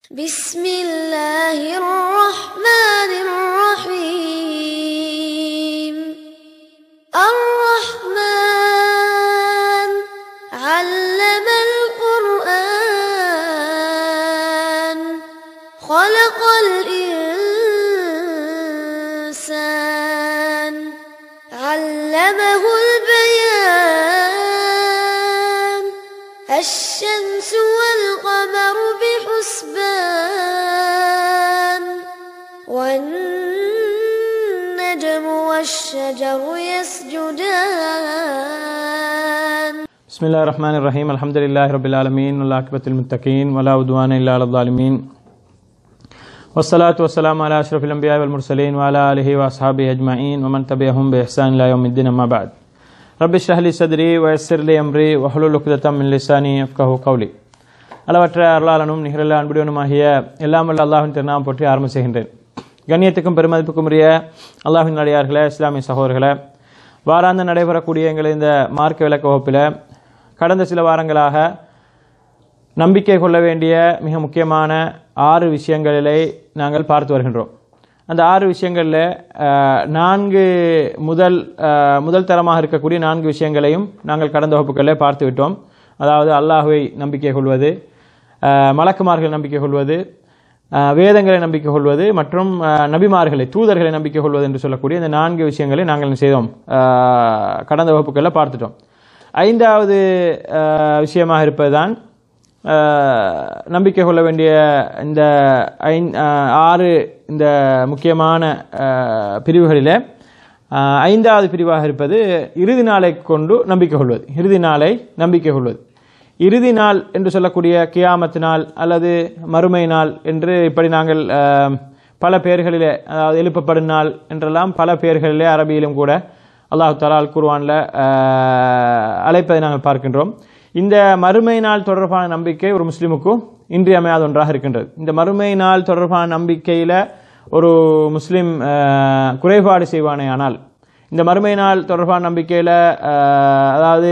بسم الله الرحمن الرحيم الرحمن علم القرآن خلق الإنسان علمه البيان الشمس والقمر بحسبان والنجم والشجر يسجدان بسم الله الرحمن الرحيم الحمد لله رب العالمين والعاقبة للمتقين ولا عدوان إلا على الظالمين والصلاة والسلام على أشرف الأنبياء والمرسلين وعلى آله وأصحابه أجمعين ومن تبعهم بإحسان إلى يوم الدين أما بعد رب اشرح لي صدري ويسر لي أمري واحلل عقدة من لساني يفقهوا قولي அளவற்ற அருளாளனும் நிகழல அன்புடையனுமாகிய எல்லாம் வல்ல அல்லாஹின் திருநாமம் போற்றி ஆரம்ப செய்கின்றேன் கண்ணியத்துக்கும் பெருமதிப்புக்கும் உரிய அல்லாஹின் அடியார்களே இஸ்லாமிய சகோதரர்களே வாராந்த நடைபெறக்கூடிய எங்கள் இந்த மார்க்க விளக்க வகுப்பில் கடந்த சில வாரங்களாக நம்பிக்கை கொள்ள வேண்டிய மிக முக்கியமான ஆறு விஷயங்களிலே நாங்கள் பார்த்து வருகின்றோம் அந்த ஆறு விஷயங்களில் அஹ், நான்கு முதல் அஹ், முதல் தரமாக இருக்கக்கூடிய நான்கு விஷயங்களையும் நாங்கள் கடந்த வகுப்புகளில் பார்த்து விட்டோம் அதாவது அல்லாஹுவை நம்பிக்கை கொள்வது அஹ், மலக்குமார்கள் நம்பிக்கை கொள்வது அஹ், வேதங்களை நம்பிக்கை கொள்வது மற்றும் அஹ், நபிமார்களை தூதர்களை நம்பிக்கை கொள்வது என்று சொல்லக்கூடிய இந்த நான்கு விஷயங்களை நாங்கள் என்ன செய்தோம் அஹ், கடந்த வகுப்புகளில் பார்த்துட்டோம் ஐந்தாவது அஹ், விஷயமாக இருப்பதுதான் அஹ், நம்பிக்கை கொள்ள வேண்டிய இந்த ஐந் அஹ், ஆறு இந்த முக்கியமான அஹ், பிரிவுகளிலே அஹ், ஐந்தாவது பிரிவாக இருப்பது இறுதி நாளை கொண்டு நம்பிக்கை கொள்வது இறுதி நாளை நம்பிக்கை கொள்வது இறுதி நாள் என்று சொல்லக்கூடிய கியாமத் நாள் அல்லது மறுமை நாள் என்று இப்படி நாங்கள் அஹ், பல பெயர்களிலே அதாவது எழுப்பப்படும் நாள் என்றெல்லாம் பல பெயர்களிலே அரபியிலும் கூட அல்லாஹு தலா அல் குர்வானில் அழைப்பதை நாங்கள் பார்க்கின்றோம் இந்த மறுமை நாள் தொடர்பான நம்பிக்கை ஒரு முஸ்லீமுக்கும் இன்றியமையாத ஒன்றாக இருக்கின்றது இந்த மறுமை நாள் தொடர்பான நம்பிக்கையில் ஒரு முஸ்லீம் அஹ், குறைபாடு செய்வானே ஆனால் இந்த மறுமை நாள் தொடர்பான நம்பிக்கையில் அதாவது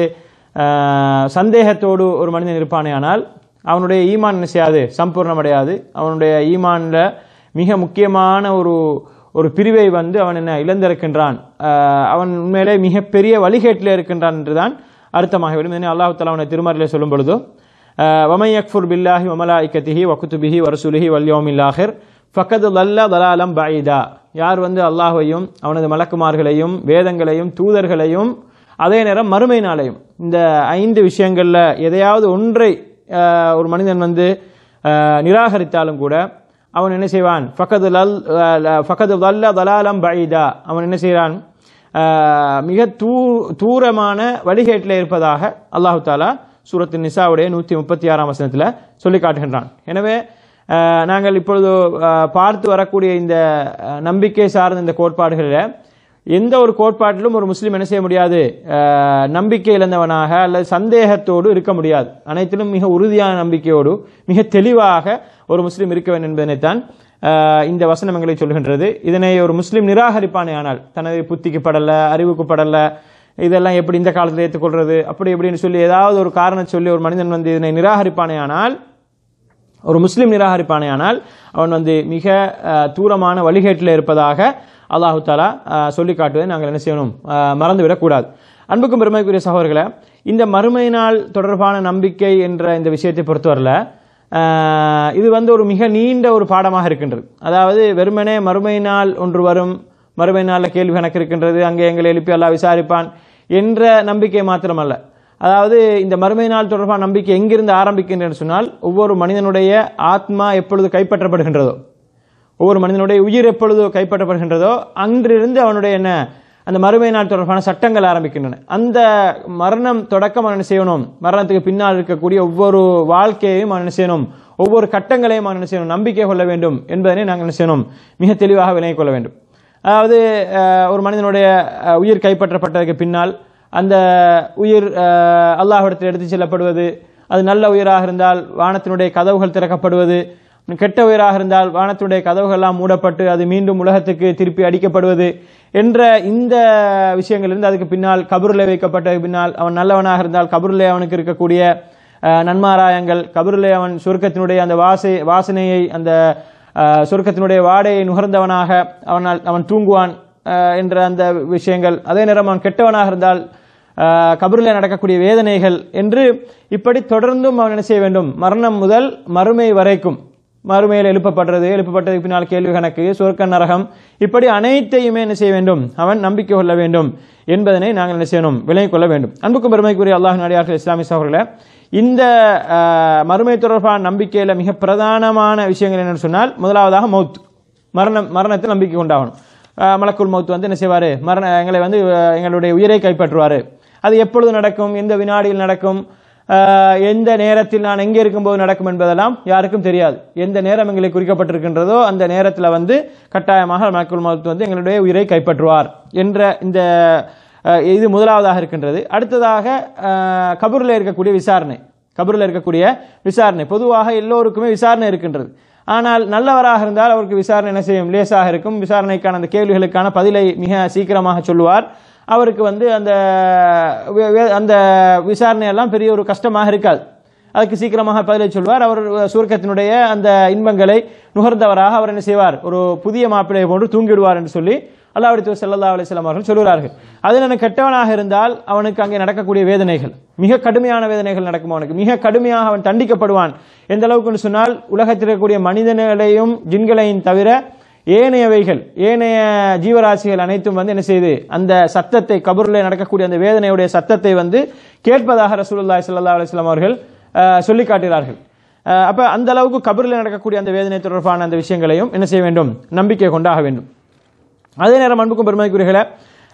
அஹ், சந்தேகத்தோடு ஒரு மனிதன் இருப்பானே ஆனால் அவனுடைய ஈமான் என்ன செய்யாது சம்பூர்ணமடையாது அவனுடைய ஈமானில் மிக முக்கியமான ஒரு ஒரு பிரிவை வந்து அவன் என்ன இழந்திருக்கின்றான் அஹ், அவன் உண்மையிலே மிகப்பெரிய வழிகேட்டில் இருக்கின்றான் என்றுதான் அர்த்தமாகிவிடும் இதனை அல்லாஹு தலா அவனை திருமறையிலே சொல்லும் பொழுது வமை யக்ஃபுர் பில்லாஹி வமலாய்கத்திஹி வகுத்துபிஹி வரசுலிஹி வல்யோமில்லாஹிர் ஃபக்கது லல்ல தலாலம் பைதா யார் வந்து அல்லாஹையும் அவனது மலக்குமார்களையும் வேதங்களையும் தூதர்களையும் அதே நேரம் மறுமை நாளையும் இந்த ஐந்து விஷயங்களில் எதையாவது ஒன்றை அஹ், ஒரு மனிதன் வந்து அஹ், நிராகரித்தாலும் கூட அவன் என்ன செய்வான் ஃபக்கது லல் ஃபக்கது லல்ல தலாலம் பைதா அவன் என்ன செய்கிறான் ஆஹ் மிக தூ தூரமான வழிகேட்டில் இருப்பதாக அல்லாஹு தாலா சூரத்து நிசாவுடைய நூற்றி முப்பத்தி ஆறாம் வசனத்தில் சொல்லி காட்டுகின்றான் எனவே ஆஹ் நாங்கள் இப்பொழுது ஆஹ் பார்த்து வரக்கூடிய இந்த ஆஹ் நம்பிக்கை சார்ந்த இந்த கோட்பாடுகளில் எந்த ஒரு கோட்பாட்டிலும் ஒரு முஸ்லீம் என்ன செய்ய முடியாது ஆஹ் நம்பிக்கை இழந்தவனாக அல்லது சந்தேகத்தோடு இருக்க முடியாது அனைத்திலும் மிக உறுதியான நம்பிக்கையோடு மிக தெளிவாக ஒரு முஸ்லீம் இருக்க வேண்டும் என்பதனைத்தான் ஆஹ் இந்த வசனம் எங்களை சொல்கின்றது இதனை ஒரு முஸ்லீம் நிராகரிப்பானே ஆனால் தனது புத்திக்கு படல அறிவுக்கு படல இதெல்லாம் எப்படி இந்த காலத்தில் ஏற்றுக்கொள்றது அப்படி இப்படின்னு சொல்லி ஏதாவது ஒரு காரணம் சொல்லி ஒரு மனிதன் வந்து இதனை நிராகரிப்பானே ஆனால் ஒரு முஸ்லீம் நிராகரிப்பானே ஆனால் அவன் வந்து மிக ஆஹ், தூரமான வழிகேட்டில் இருப்பதாக அல்லாஹு தாலா ஆஹ், சொல்லி காட்டுவதை நாங்கள் என்ன செய்யணும் ஆஹ், மறந்துவிடக்கூடாது அன்புக்கும் பெருமைக்குரிய சகோதரர்களை இந்த மறுமை நாள் தொடர்பான நம்பிக்கை என்ற இந்த விஷயத்தை பொறுத்தவரையில் ஆஹ், இது வந்து ஒரு மிக நீண்ட ஒரு பாடமாக இருக்கின்றது அதாவது வெறுமனே மறுமை நாள் ஒன்று வரும் மறுமை நாளில் கேள்வி கணக்கு இருக்கின்றது அங்கே எங்களை எழுப்பி அல்லாஹ் விசாரிப்பான் என்ற நம்பிக்கை மாத்திரமல்ல அதாவது இந்த மறுமை நாள் தொடர்பான நம்பிக்கை எங்கிருந்து ஆரம்பிக்கின்றன்னு சொன்னால் ஒவ்வொரு மனிதனுடைய ஆத்மா எப்பொழுது கைப்பற்றப்படுகின்றதோ ஒவ்வொரு மனிதனுடைய உயிர் எப்பொழுது கைப்பற்றப்படுகின்றதோ அன்றிருந்து அவனுடைய என்ன அந்த மறுமை நாள் தொடர்பான சட்டங்கள் ஆரம்பிக்கின்றன அந்த மரணம் தொடக்கம் அவன் என்ன செய்யணும் மரணத்துக்கு பின்னால் இருக்கக்கூடிய ஒவ்வொரு வாழ்க்கையையும் அவன் என்ன செய்யணும் ஒவ்வொரு கட்டங்களையும் அவன் என்ன செய்யணும் நம்பிக்கை கொள்ள வேண்டும் என்பதனை நாங்கள் என்ன செய்யணும் மிக தெளிவாக விளங்கிக் கொள்ள வேண்டும் அதாவது அஹ், ஒரு மனிதனுடைய அஹ், உயிர் கைப்பற்றப்பட்டதுக்கு பின்னால் அந்த உயிர் அஹ், அல்லாஹ்விடத்தில் எடுத்து செல்லப்படுவது அது நல்ல உயிராக இருந்தால் வானத்தினுடைய கதவுகள் திறக்கப்படுவது கெட்ட உயிராக இருந்தால் வானத்தினுடைய கதவுகள் எல்லாம் மூடப்பட்டு அது மீண்டும் உலகத்துக்கு திருப்பி அடிக்கப்படுவது என்ற இந்த விஷயங்களிலிருந்து அதுக்கு பின்னால் கபூரில் வைக்கப்பட்ட பின்னால் அவன் நல்லவனாக இருந்தால் கபூரில் அவனுக்கு இருக்கக்கூடிய அஹ், நன்மாராயங்கள் கபரிலே அவன் சுருக்கத்தினுடைய அந்த வாசை வாசனையை அந்த அஹ், சுருக்கத்தினுடைய வாடையை நுகர்ந்தவனாக அவனால் அவன் தூங்குவான் அஹ், என்ற அந்த விஷயங்கள் அதே நேரம் அவன் கெட்டவனாக இருந்தால் அஹ், கபரிலே நடக்கக்கூடிய வேதனைகள் என்று இப்படி தொடர்ந்தும் அவன் என்ன செய்ய வேண்டும் மரணம் முதல் மறுமை வரைக்கும் மறுமையில் எழுப்பப்படுறது எழுப்பப்பட்டதுக்கு பின்னால் கேள்வி கணக்கு சொர்க்க நரகம் இப்படி அனைத்தையுமே என்ன செய்ய வேண்டும் அவன் நம்பிக்கை கொள்ள வேண்டும் என்பதனை நாங்கள் என்ன செய்யணும் விலகிக் கொள்ள வேண்டும் அன்புக்கும் பெருமைக்குரிய அல்லாஹ் நடிகார்கள் இஸ்லாமிய சகோதரர்களே இந்த அஹ், மறுமை தொடர்பான நம்பிக்கையில மிக பிரதானமான விஷயங்கள் என்னன்னு சொன்னால் முதலாவதாக மௌத் மரணம் மரணத்தில் நம்பிக்கை கொண்டாகணும் அஹ், மலக்குல் மௌத் வந்து என்ன செய்வாரு மரண எங்களை வந்து அஹ், எங்களுடைய உயிரை கைப்பற்றுவாரு அது எப்பொழுது நடக்கும் எந்த வினாடியில் நடக்கும் ஆஹ் எந்த நேரத்தில் நான் எங்கே இருக்கும்போது நடக்கும் என்பதெல்லாம் யாருக்கும் தெரியாது எந்த நேரம் எங்களுக்கு குறிக்கப்பட்டிருக்கின்றதோ அந்த நேரத்தில் வந்து கட்டாயமாக மலக்குல் மௌத் வந்து எங்களுடைய உயிரை கைப்பற்றுவார் என்ற இந்த ஆஹ் இது முதலாவதாக இருக்கின்றது அடுத்ததாக ஆஹ் கபூரில் இருக்கக்கூடிய விசாரணை கபூரில் இருக்கக்கூடிய விசாரணை பொதுவாக எல்லோருக்குமே விசாரணை இருக்கின்றது ஆனால் நல்லவராக இருந்தால் அவருக்கு விசாரணை என்ன செய்யும் லேசாக இருக்கும் விசாரணைக்கான அந்த கேள்விகளுக்கான பதிலை மிக சீக்கிரமாக சொல்லுவார் அவருக்கு வந்து அந்த வே- வே- அந்த விசாரணை எல்லாம் பெரிய ஒரு கஷ்டமாக இருக்காது அதுக்கு சீக்கிரமாக பதிலை சொல்வார் அவர் சுருக்கத்தினுடைய அந்த இன்பங்களை நுகர்ந்தவராக அவர் என்ன செய்வார் ஒரு புதிய மாப்பிள்ளையை போன்று தூங்கிடுவார் என்று சொல்லி அல்லாஹ் செல்லல்லா அலிஸ்லாம் அவர்கள் சொல்கிறார்கள் அதில் எனக்கு கெட்டவனாக இருந்தால் அவனுக்கு அங்கே நடக்கக்கூடிய வேதனைகள் மிக கடுமையான வேதனைகள் நடக்கும் அவனுக்கு மிக கடுமையாக அவன் தண்டிக்கப்படுவான் எந்த அளவுக்கு சொன்னால் உலகத்தில் இருக்கக்கூடிய மனிதர்களையும் ஜின்களையும் தவிர ஏனையவைகள் ஏனைய ஜீவராசிகள் அனைத்தும் வந்து என்ன செய்யுது அந்த சத்தத்தை கபூரில் நடக்கக்கூடிய அந்த வேதனையுடைய சத்தத்தை வந்து கேட்பதாக ரசூலுல்லாஹி ஸல்லல்லாஹு அலைஹி வஸல்லம் அவர்கள் அஹ், சொல்லி காட்டுகிறார்கள் அஹ், அப்ப அந்த அளவுக்கு கபூரில் நடக்கக்கூடிய அந்த வேதனை தொடர்பான அந்த விஷயங்களையும் என்ன செய்ய வேண்டும் நம்பிக்கை கொண்டாக வேண்டும் அதே நேரம் அன்புக்கும் பெருமைக்குரியர்களே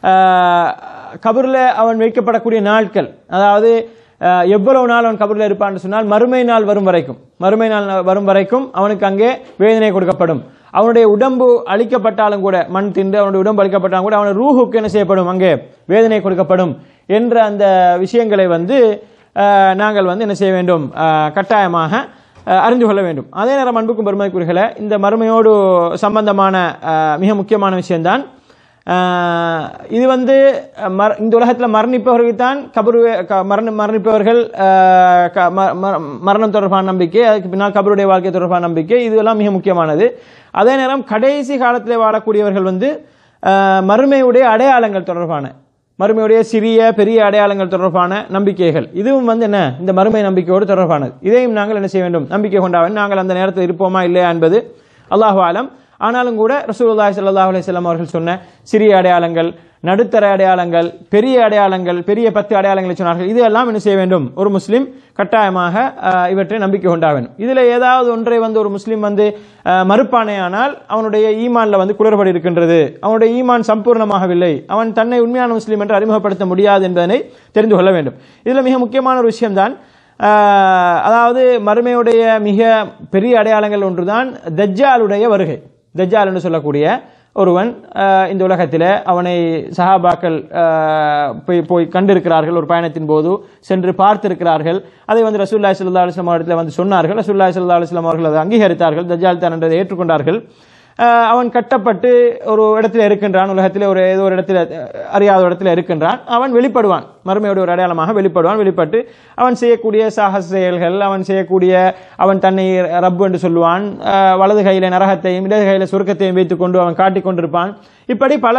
கபரில் அவன் வைக்கப்படக்கூடிய நாட்கள் அதாவது ஆஹ், எவ்வளவு நாள் அவன் கபரில் இருப்பான்னு சொன்னால் மறுமை நாள் வரும் வரைக்கும் மறுமை நாள் வரும் வரைக்கும் அவனுக்கு அங்கே வேதனை கொடுக்கப்படும் அவனுடைய உடம்பு அழிக்கப்பட்டாலும் கூட மண் தின்று அவனுடைய உடம்பு அழிக்கப்பட்டாலும் கூட அவனுடைய ரூஹுக்கு என்ன செய்யப்படும் அங்கே வேதனை கொடுக்கப்படும் என்ற அந்த விஷயங்களை வந்து ஆஹ், நாங்கள் வந்து என்ன செய்ய வேண்டும் ஆஹ், கட்டாயமாக அஹ் அறிந்து கொள்ள வேண்டும் அதே நேரம் அன்புக்கும் பெருமைக்குரியர்களே இந்த மறுமையோடு சம்பந்தமான அஹ், மிக முக்கியமான விஷயம்தான் அஹ், இது வந்து அஹ், மர- இந்த உலகத்தில் மரணிப்பவர்கள் தான் கபரு க- மரண மரணிப்பவர்கள் அஹ், க- ம- ம- மரணம் தொடர்பான நம்பிக்கை அதுக்கு பின்னால் கபருடைய வாழ்க்கை தொடர்பான நம்பிக்கை இதுவெல்லாம் மிக முக்கியமானது அதே நேரம் கடைசி காலத்தில் வாழக்கூடியவர்கள் வந்து அஹ், மறுமையுடைய அடையாளங்கள் தொடர்பான மறுமையுடைய சிறிய பெரிய அடையாளங்கள் தொடர்பான நம்பிக்கைகள் இதுவும் வந்து என்ன இந்த மறுமை நம்பிக்கையோடு தொடர்பானது இதையும் நாங்கள் என்ன செய்ய வேண்டும் நம்பிக்கை கொண்டாவன் நாங்கள் அந்த நேரத்தில் இருப்போமா இல்லையா என்பது அல்லாஹு ஆலம் ஆனாலும் கூட ரசூலுல்லாஹி ஸல்லல்லாஹு அலைஹி வஸல்லம் அவர்கள் சொன்ன சிறிய அடையாளங்கள் நடுத்தர அடையாளங்கள் பெரிய அடையாளங்கள் பெரிய பத்து அடையாளங்களை சொன்னார்கள் இதெல்லாம் என்ன செய்ய வேண்டும் ஒரு முஸ்லிம் கட்டாயமாக அஹ், இவற்றை நம்பிக்கை கொண்டா வேண்டும் இதுல ஏதாவது ஒன்றை வந்து ஒரு முஸ்லிம் வந்து அஹ், மறுப்பானேயானால் அவனுடைய ஈமான்ல வந்து குளறுபடி இருக்கின்றது அவனுடைய ஈமான் சம்பூர்ணமாகவில்லை அவன் தன்னை உண்மையான முஸ்லிம் என்று அறிமுகப்படுத்த முடியாது என்பதனை தெரிந்து கொள்ள வேண்டும் இதுல மிக முக்கியமான ஒரு விஷயம்தான் அஹ், அதாவது மறுமையுடைய மிக பெரிய அடையாளங்கள் ஒன்றுதான் தஜ்ஜாலுடைய வருகை தஜ்ஜால் என்று சொல்லக்கூடிய ஒருவன் அஹ், இந்த உலகத்தில் அவனை சஹாபாக்கள் அஹ், போய் போய் கண்டிருக்கிறார்கள் ஒரு பயணத்தின் போது சென்று பார்த்திருக்கிறார்கள் அதை வந்து ரசூல்லாய் சல்லா அலுவலாம் இடத்துல வந்து சொன்னார்கள் ரசூல்லாய் சல்லா அலுவலாம் அவர்கள் அதை அங்கீகரித்தார்கள் தஜ்ஜால் தான் என்றதை ஏற்றுக்கொண்டார்கள் அஹ், அவன் கட்டப்பட்டு ஒரு இடத்துல இருக்கின்றான் உலகத்தில் ஒரு ஏதோ ஒரு இடத்துல அஹ், அறியாத ஒரு இடத்துல இருக்கின்றான் அவன் வெளிப்படுவான் மறுமையோட ஒரு அடையாளமாக வெளிப்படுவான் வெளிப்பட்டு அவன் செய்யக்கூடிய சாகச செயல்கள் அவன் செய்யக்கூடிய அவன் தன்னை ரப்பு என்று சொல்லுவான் அஹ், வலது கையில நரகத்தையும் இடது கையில சுருக்கத்தையும் வைத்துக் கொண்டு அவன் காட்டிக் கொண்டிருப்பான் இப்படி பல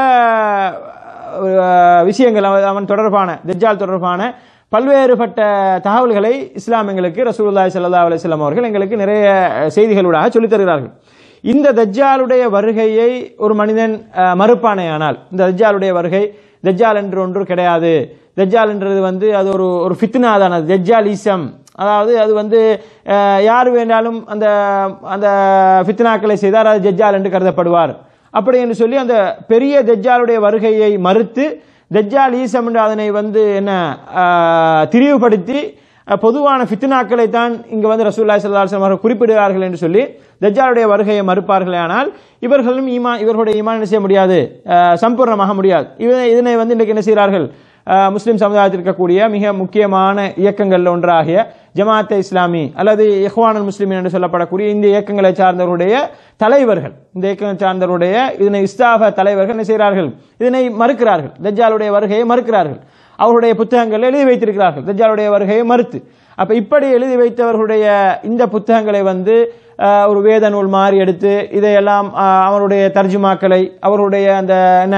அஹ், விஷயங்கள் அவன் அவன் தொடர்பான தஜ்ஜால் தொடர்பான பல்வேறுபட்ட தகவல்களை இஸ்லாம் எங்களுக்கு ரசூலுல்லாஹி ஸல்லல்லாஹு அலைஹி வஸல்லம் அவர்கள் எங்களுக்கு நிறைய செய்திகளூடாக சொல்லித் தருகிறார்கள் இந்த தஜ்ஜாலுடைய வருகையை ஒரு மனிதன் அஹ், மறுப்பானேயானால் இந்த தஜ்ஜாலுடைய வருகை தஜ்ஜால் என்று ஒன்று கிடையாது தஜ்ஜால் என்றது வந்து அது ஒரு ஒரு ஃபித்னா தானது தஜ்ஜால் ஈசம் அதாவது அது வந்து அஹ், யார் வேண்டாலும் அந்த அந்த ஃபித்னாக்களை செய்தார் அது தஜ்ஜால் என்று கருதப்படுவார் அப்படி என்று சொல்லி அந்த பெரிய தஜ்ஜாலுடைய வருகையை மறுத்து தஜ்ஜால் ஈசம் என்று அதனை வந்து என்ன ஆஹ், திரிவுபடுத்தி அஹ், பொதுவான ஃபித்னாக்களை தான் இங்க வந்து ரசூல்லாய் ஸல்லல்லாஹு அலைஹி வஸல்லம் அவர்கள் குறிப்பிடுவார்கள் என்று சொல்லி தஜ்ஜாலுடைய வருகையை மறுப்பார்களே ஆனால் இவர்களும் ஈமா இவர்களுடைய ஈமான் என்ன செய்ய முடியாது அஹ், சம்பூர்ணமாக முடியாது இவ- இதனை வந்து இன்றைக்கு என்ன செய்கிறார்கள் அஹ், முஸ்லிம் சமுதாயத்தில் இருக்கக்கூடிய மிக முக்கியமான இயக்கங்கள் ஒன்றாகிய ஜமாத்தே இஸ்லாமி அல்லது இஹ்வானுல் முஸ்லிமின் என்று சொல்லப்படக்கூடிய இந்த இயக்கங்களை சார்ந்தவருடைய தலைவர்கள் இந்த இயக்கம் சார்ந்தவருடைய இதனை இஸ்தாப தலைவர்கள் என்ன செய்கிறார்கள் இதனை மறுக்கிறார்கள் தஜ்ஜாலுடைய வருகையை மறுக்கிறார்கள் அவருடைய புத்தகங்கள் எழுதி வைத்திருக்கிறார்கள் தஜ்ஜாலுடைய வருகையை மறுத்து அப்ப இப்படி எழுதி வைத்தவர்களுடைய இந்த புத்தகங்களை வந்து ஆஹ், ஒரு வேத நூல் மாறி எடுத்து இதையெல்லாம் ஆஹ், அவருடைய தர்ஜுமாக்களை அவருடைய அந்த என்ன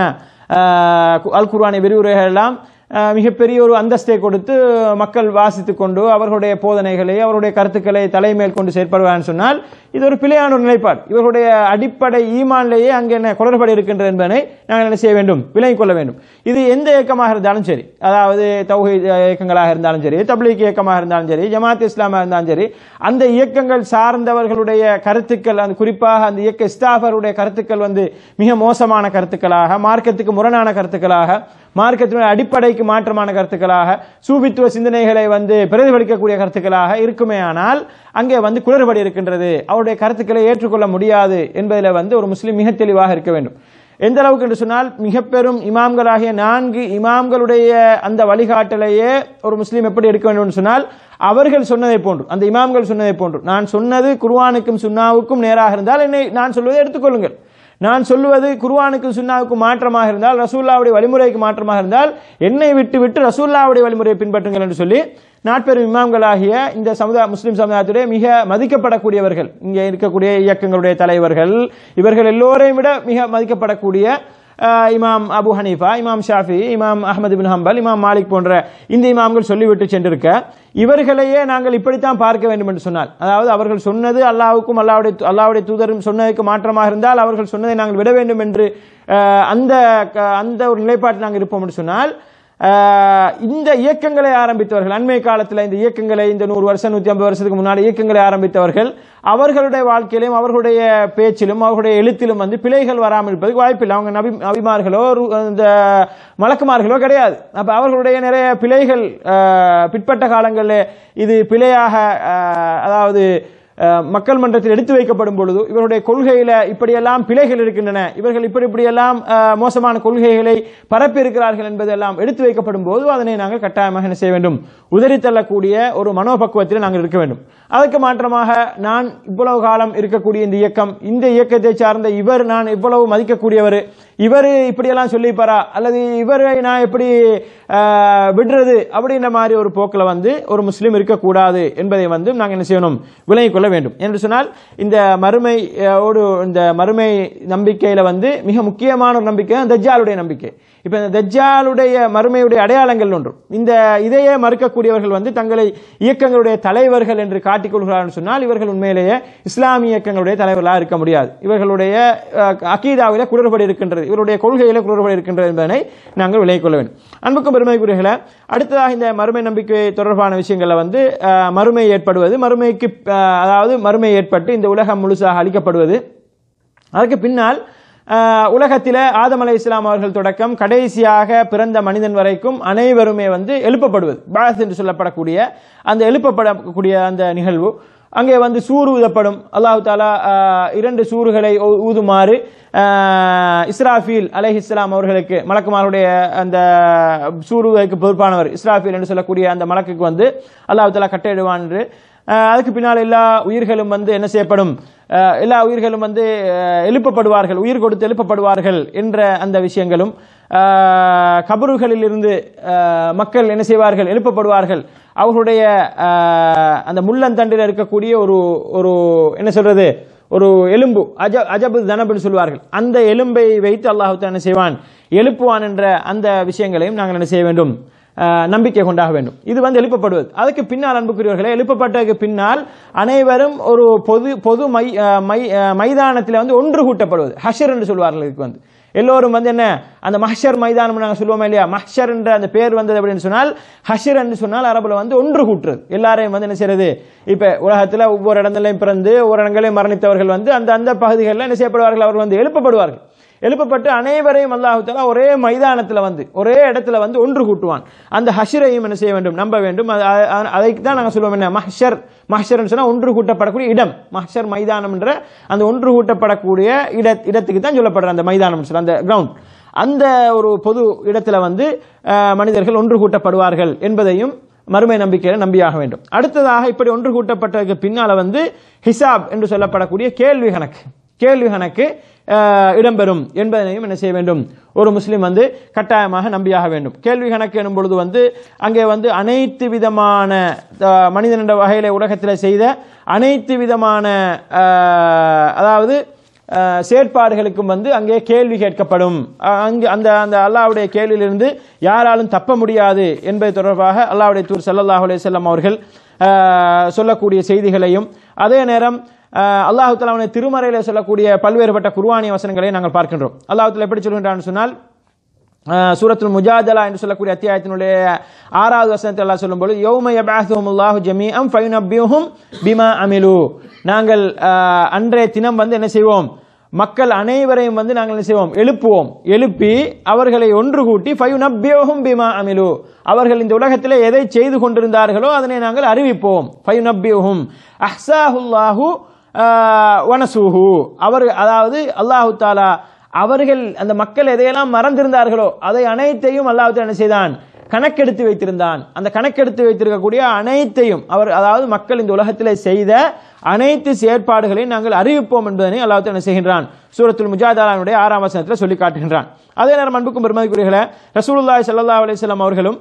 ஆஹ், கு- அல் குர்ஆனை விரிவுரைகள் எல்லாம் ஆஹ், மிகப்பெரிய ஒரு அந்தஸ்தை கொடுத்து மக்கள் வாசித்துக் கொண்டு அவர்களுடைய போதனைகளை அவருடைய கருத்துக்களை தலைமேல் கொண்டு செயற்படுவான்னு சொன்னால் இது ஒரு பிழையான ஒரு நிலைப்பாடு இவர்களுடைய அடிப்படை ஈமான்லேயே அங்கே என்ன குளறுபடி இருக்கின்றது என்பதனை நாங்கள் என்ன செய்ய வேண்டும் விலகிக் கொள்ள வேண்டும் இது எந்த இயக்கமாக இருந்தாலும் சரி அதாவது தௌஹி இயக்கங்களாக இருந்தாலும் சரி தப்லீக் இயக்கமாக இருந்தாலும் சரி ஜமாத் இஸ்லாமாக இருந்தாலும் சரி அந்த இயக்கங்கள் சார்ந்தவர்களுடைய கருத்துக்கள் அந்த குறிப்பாக அந்த இயக்க இஸ்தாஃபருடைய கருத்துக்கள் வந்து மிக மோசமான கருத்துக்களாக மார்க்கத்துக்கு முரணான கருத்துக்களாக மார்க்கத்தினுடைய அடிப்படைக்கு மாற்றமான கருத்துக்களாக சூபித்துவ சிந்தனைகளை வந்து பிரதிபலிக்கக்கூடிய கருத்துக்களாக இருக்குமேயானால் அங்கே வந்து குளறுபடி இருக்கின்றது அவருடைய கருத்துக்களை ஏற்றுக்கொள்ள முடியாது என்பதில் வந்து ஒரு முஸ்லீம் மிக தெளிவாக இருக்க வேண்டும் எந்த அளவுக்கு என்று சொன்னால் மிக பெரும் இமாம்களாகிய நான்கு இமாம்களுடைய அந்த வழிகாட்டலையே ஒரு முஸ்லீம் எப்படி எடுக்க வேண்டும் என்று சொன்னால் அவர்கள் சொன்னதை போன்று அந்த இமாம்கள் சொன்னதை போன்று நான் சொன்னது குர்ஆனுக்கும் சுன்னாவுக்கும் நேராக இருந்தால் என்னை நான் சொல்வதை எடுத்துக்கொள்ளுங்கள் நான் சொல்லுவது குர்ஆனுக்கும் சுன்னாவுக்கும் மாற்றமாக இருந்தால் ரசூல்லாவுடைய வழிமுறைக்கு மாற்றமாக இருந்தால் என்னை விட்டு விட்டு ரசூல்லாவுடைய வழிமுறையை பின்பற்றுங்கள் என்று சொல்லி நாட்பெரும் இமாம்களாகிய இந்த சமுதாய முஸ்லிம் சமுதாயத்துடைய மிக மதிக்கப்படக்கூடியவர்கள் இங்கே இருக்கக்கூடிய இயக்கங்களுடைய தலைவர்கள் இவர்கள் எல்லோரையும் விட மிக மதிக்கப்படக்கூடிய ஆஹ், இமாம் அபு ஹனீஃபா இமாம் ஷாஃபி இமாம் அஹ்மது பின் ஹம்பல் இமாம் மாலிக் போன்ற இந்த இமாம்கள் சொல்லிவிட்டு சென்றிருக்க இவர்களையே நாங்கள் இப்படித்தான் பார்க்க வேண்டும் என்று சொன்னால் அதாவது அவர்கள் சொன்னது அல்லாஹ்வுக்கும் அல்லாவுடைய அல்லாவுடைய தூதரும் சொன்னதுக்கு மாற்றமாக இருந்தால் அவர்கள் சொன்னதை நாங்கள் விட வேண்டும் என்று ஆஹ், அந்த க- அந்த ஒரு நிலைப்பாட்டில் நாங்கள் இருப்போம் என்று சொன்னால் ஆஹ், இந்த இயக்கங்களை ஆரம்பித்தவர்கள் அண்மை காலத்தில் இந்த இயக்கங்களை இந்த நூறு வருஷம் நூத்தி ஐம்பது வருஷத்துக்கு முன்னாடி இயக்கங்களை ஆரம்பித்தவர்கள் அவர்களுடைய வாழ்க்கையிலும் அவர்களுடைய பேச்சிலும் அவர்களுடைய எழுத்திலும் வந்து பிழைகள் வராமல் இருப்பதுக்கு வாய்ப்பில்லை அவங்க நபி நபிமார்களோ ரு- இந்த மலக்குமார்களோ கிடையாது அப்ப அவர்களுடைய நிறைய பிழைகள் ஆஹ், பிற்பட்ட காலங்களில் இது பிழையாக ஆஹ், அதாவது அஹ், மக்கள் மன்றத்தில் எடுத்து வைக்கப்படும் பொழுது இவருடைய கொள்கையில இப்படியெல்லாம் பிழைகள் இருக்கின்றன இவர்கள் இப்படி இப்படியெல்லாம் அஹ், மோசமான கொள்கைகளை பரப்பி இருக்கிறார்கள் என்பதெல்லாம் எடுத்து வைக்கப்படும் போது அதனை நாங்கள் கட்டாயமாக என்ன செய்ய வேண்டும் உதறி தள்ளக்கூடிய ஒரு மனோபக்குவத்தில் நாங்கள் இருக்க வேண்டும் அதற்கு மாற்றமாக நான் இவ்வளவு காலம் இருக்கக்கூடிய இந்த இயக்கம் இந்த இயக்கத்தை சார்ந்த இவர் நான் இவ்வளவு மதிக்கக்கூடியவர் இவர் இப்படியெல்லாம் சொல்லிப்பாரா அல்லது இவரை நான் எப்படி ஆஹ், விடுறது அப்படின்ற மாதிரி ஒரு போக்கில் வந்து ஒரு முஸ்லீம் இருக்கக்கூடாது என்பதை வந்து நாங்கள் என்ன செய்யணும் விலகிக் கொள்ள வேண்டும் என்று சொன்னால் இந்த மறுமை அஹ், ஓடு இந்த மறுமை நம்பிக்கையில வந்து மிக முக்கியமான ஒரு நம்பிக்கை தான் தஜ்ஜாலுடைய நம்பிக்கை இப்ப இந்த தஜ்ஜாலுடைய மறுமையுடைய அடையாளங்கள் ஒன்று இந்த இதையே மறுக்கக்கூடியவர்கள் வந்து தங்களை இயக்கங்களுடைய தலைவர்கள் என்று காட்டிக் கொள்கிறார்கள் சொன்னால் இவர்கள் உண்மையிலேயே இஸ்லாமிய இயக்கங்களுடைய தலைவர்களாக இருக்க முடியாது இவர்களுடைய அஹ், அகீதாவில குளறுபடி இருக்கின்றது இவருடைய கொள்கையில குளறுபடி இருக்கின்றது என்பதனை நாங்கள் விலகிக் கொள்ள வேண்டும் அன்புக்கும் பெருமைக்குரியர்களை அடுத்ததாக இந்த மறுமை நம்பிக்கை தொடர்பான விஷயங்கள்ல வந்து அஹ், மறுமை ஏற்படுவது மறுமைக்கு அஹ், அதாவது மறுமை ஏற்பட்டு இந்த உலகம் முழுசாக அளிக்கப்படுவது அதற்கு பின்னால் ஆஹ், உலகத்தில ஆதம் அலை இஸ்லாம் அவர்கள் தொடக்கம் கடைசியாக பிறந்த மனிதன் வரைக்கும் அனைவருமே வந்து எழுப்பப்படுவது பாஸ் என்று சொல்லப்படக்கூடிய அந்த எழுப்பப்படக்கூடிய அந்த நிகழ்வு அங்கே வந்து சூறு ஊதப்படும் அல்லாஹு தாலா ஆஹ், இரண்டு சூறுகளை ஊ- ஊதுமாறு ஆஹ், இஸ்ராஃபீல் அலைஹிஸ்ஸலாம் அவர்களுக்கு மலக்குமாருடைய அந்த சூறுவதற்கு பொறுப்பானவர் இஸ்ராஃபீல் என்று சொல்லக்கூடிய அந்த மலக்குக்கு வந்து அல்லாஹு தாலா கட்டையிடுவான் என்று ஆஹ் அதுக்கு பின்னால் எல்லா உயிர்களும் வந்து என்ன செய்யப்படும் ஆஹ் எல்லா உயிர்களும் வந்து ஆஹ் எழுப்பப்படுவார்கள் உயிர் கொடுத்து எழுப்பப்படுவார்கள் என்ற அந்த விஷயங்களும் ஆஹ் கபறுகளில் இருந்து ஆஹ் மக்கள் என்ன செய்வார்கள் எழுப்பப்படுவார்கள் அவர்களுடைய ஆஹ் அந்த முள்ளந்தண்டில் இருக்கக்கூடிய ஒரு ஒரு என்ன சொல்றது ஒரு எலும்பு அஜ அஜபு தனபுன்னு சொல்வார்கள் அந்த எலும்பை வைத்து அல்லாஹு தஆலா என்ன செய்வான் எழுப்புவான் என்ற அந்த விஷயங்களையும் நாங்கள் என்ன செய்ய வேண்டும் ஆஹ் நம்பிக்கை கொண்டாக வேண்டும் இது வந்து எழுப்பப்படுவது அதுக்கு பின்னால் அன்புக்குரியவர்களே எழுப்பப்பட்டதுக்கு பின்னால் அனைவரும் ஒரு பொது பொது மை ஆஹ் மை ஆஹ் மைதானத்தில் வந்து ஒன்று கூட்டப்படுவது ஹஷர் என்று சொல்வார்கள் இதுக்கு வந்து எல்லோரும் வந்து என்ன அந்த மஹ்ஷர் மைதானம் நாங்கள் சொல்லுவோமே இல்லையா மஹ்ஷர் என்ற அந்த பேர் வந்தது அப்படின்னு சொன்னால் ஹஷர் என்று சொன்னால் அரபுல வந்து ஒன்று கூட்டுறது எல்லாரையும் வந்து என்ன செய்யறது இப்ப உலகத்துல ஒவ்வொரு இடங்களையும் பிறந்து ஒவ்வொரு இடங்களையும் மரணித்தவர்கள் வந்து அந்த அந்த பகுதிகளில் என்ன செய்யப்படுவார்கள் அவர் வந்து எழுப்பப்படுவார்கள் எழுப்பப்பட்டு அனைவரையும் அல்லாஹு தஆலா ஒரே மைதானத்துல வந்து ஒரே இடத்துல வந்து ஒன்று கூட்டுவான் அந்த ஹஷரையும் என்ன செய்ய வேண்டும் நம்ப வேண்டும் அது- அது- அதைக்கு தான் நாங்கள் சொல்லுவோம் என்ன மஹ்ஷர் மஹ்ஷர்னு சொன்னா ஒன்று கூட்டப்படக்கூடிய இடம் மஹ்ஷர் மைதானம் என்ற அந்த ஒன்று கூட்டப்படக்கூடிய இட இடத்துக்கு தான் சொல்லப்படுற அந்த மைதானம் சொல்ற அந்த கிரவுண்ட் அந்த ஒரு பொது இடத்துல வந்து அஹ், மனிதர்கள் ஒன்று கூட்டப்படுவார்கள் என்பதையும் மறுமை நம்பிக்கையில நம்பியாக வேண்டும் அடுத்ததாக இப்படி ஒன்று கூட்டப்பட்டதுக்கு பின்னால வந்து ஹிசாப் என்று சொல்லப்படக்கூடிய கேள்வி கணக்கு கேள்வி கணக்கு அஹ், இடம்பெறும் என்பதனையும் என்ன செய்ய வேண்டும் ஒரு முஸ்லீம் வந்து கட்டாயமாக நம்பியாக வேண்டும் கேள்வி கணக்கு எனும் பொழுது வந்து அங்கே வந்து அனைத்து விதமான அஹ், மனிதன் என்ற வகையில உலகத்தில் செய்த அனைத்து விதமான அஹ், அதாவது அஹ், செயற்பாடுகளுக்கும் வந்து அங்கே கேள்வி கேட்கப்படும் அஹ், அங்கு அந்த அந்த அல்லாஹ்வுடைய கேள்வியிலிருந்து யாராலும் தப்ப முடியாது என்பது தொடர்பாக அல்லாஹ்வுடைய தூர் ஸல்லல்லாஹு அலைஹி வஸல்லம் அவர்கள் அஹ், சொல்லக்கூடிய செய்திகளையும் அதே நேரம் அஹ், அல்லாஹு தஆலாவுடைய திருமறையில சொல்லக்கூடிய பல்வேறுபட்ட குர்ஆனிய வசனங்களை நாங்கள் பார்க்கின்றோம் அல்லாஹ் தஆலா எப்படி சொல்கின்றான்னு சொன்னால் அஹ், சூரத்துல் முஜாதலா என்று சொல்லக்கூடிய அத்தியாயத்தினுடைய ஆறாவது வசனத்தில் அல்லாஹ் சொல்லும்போது யௌம யபஅஸுஹுமுல்லாஹு ஜமீஅம் ஃபயுனப்பியுஹும் பிமா அமிலு நாங்கள் அஹ், அன்றைய தினம் வந்து என்ன செய்வோம் மக்கள் அனைவரையும் வந்து நாங்கள் என்ன செய்வோம் எழுப்புவோம் எழுப்பி அவர்களை ஒன்று கூட்டி ஃபயுனப்பியுஹும் பிமா அமிலு அவர்கள் இந்த உலகத்திலே எதை செய்து கொண்டிருந்தார்களோ அதனை நாங்கள் அறிவிப்போம் ஃபயுனப்பியுஹும் அஹ்ஸாஹுல்லாஹு அஹ், வனசூஹு அவர் அதாவது அல்லாஹு தாலா அவர்கள் அந்த மக்கள் எதையெல்லாம் மறந்திருந்தார்களோ அதை அனைத்தையும் அல்லாஹ் என்ன செய்தான் கணக்கெடுத்து வைத்திருந்தான் அந்த கணக்கெடுத்து வைத்திருக்கக்கூடிய அனைத்தையும் அவர் அதாவது மக்கள் இந்த உலகத்திலே செய்த அனைத்து செயற்பாடுகளையும் நாங்கள் அறிவிப்போம் என்பதனை அல்லாஹ் என்ன செய்கின்றான் சூரத்துல் முஜாதாலானுடைய ஆறாம் வசனத்தில் சொல்லி காட்டுகின்றான் அதே நேரம் அன்புக்கும் பெருமதிக்குரியர்களே ரசூலுல்லாஹி ஸல்லல்லாஹு அலைஹி வஸல்லம் அவர்களும்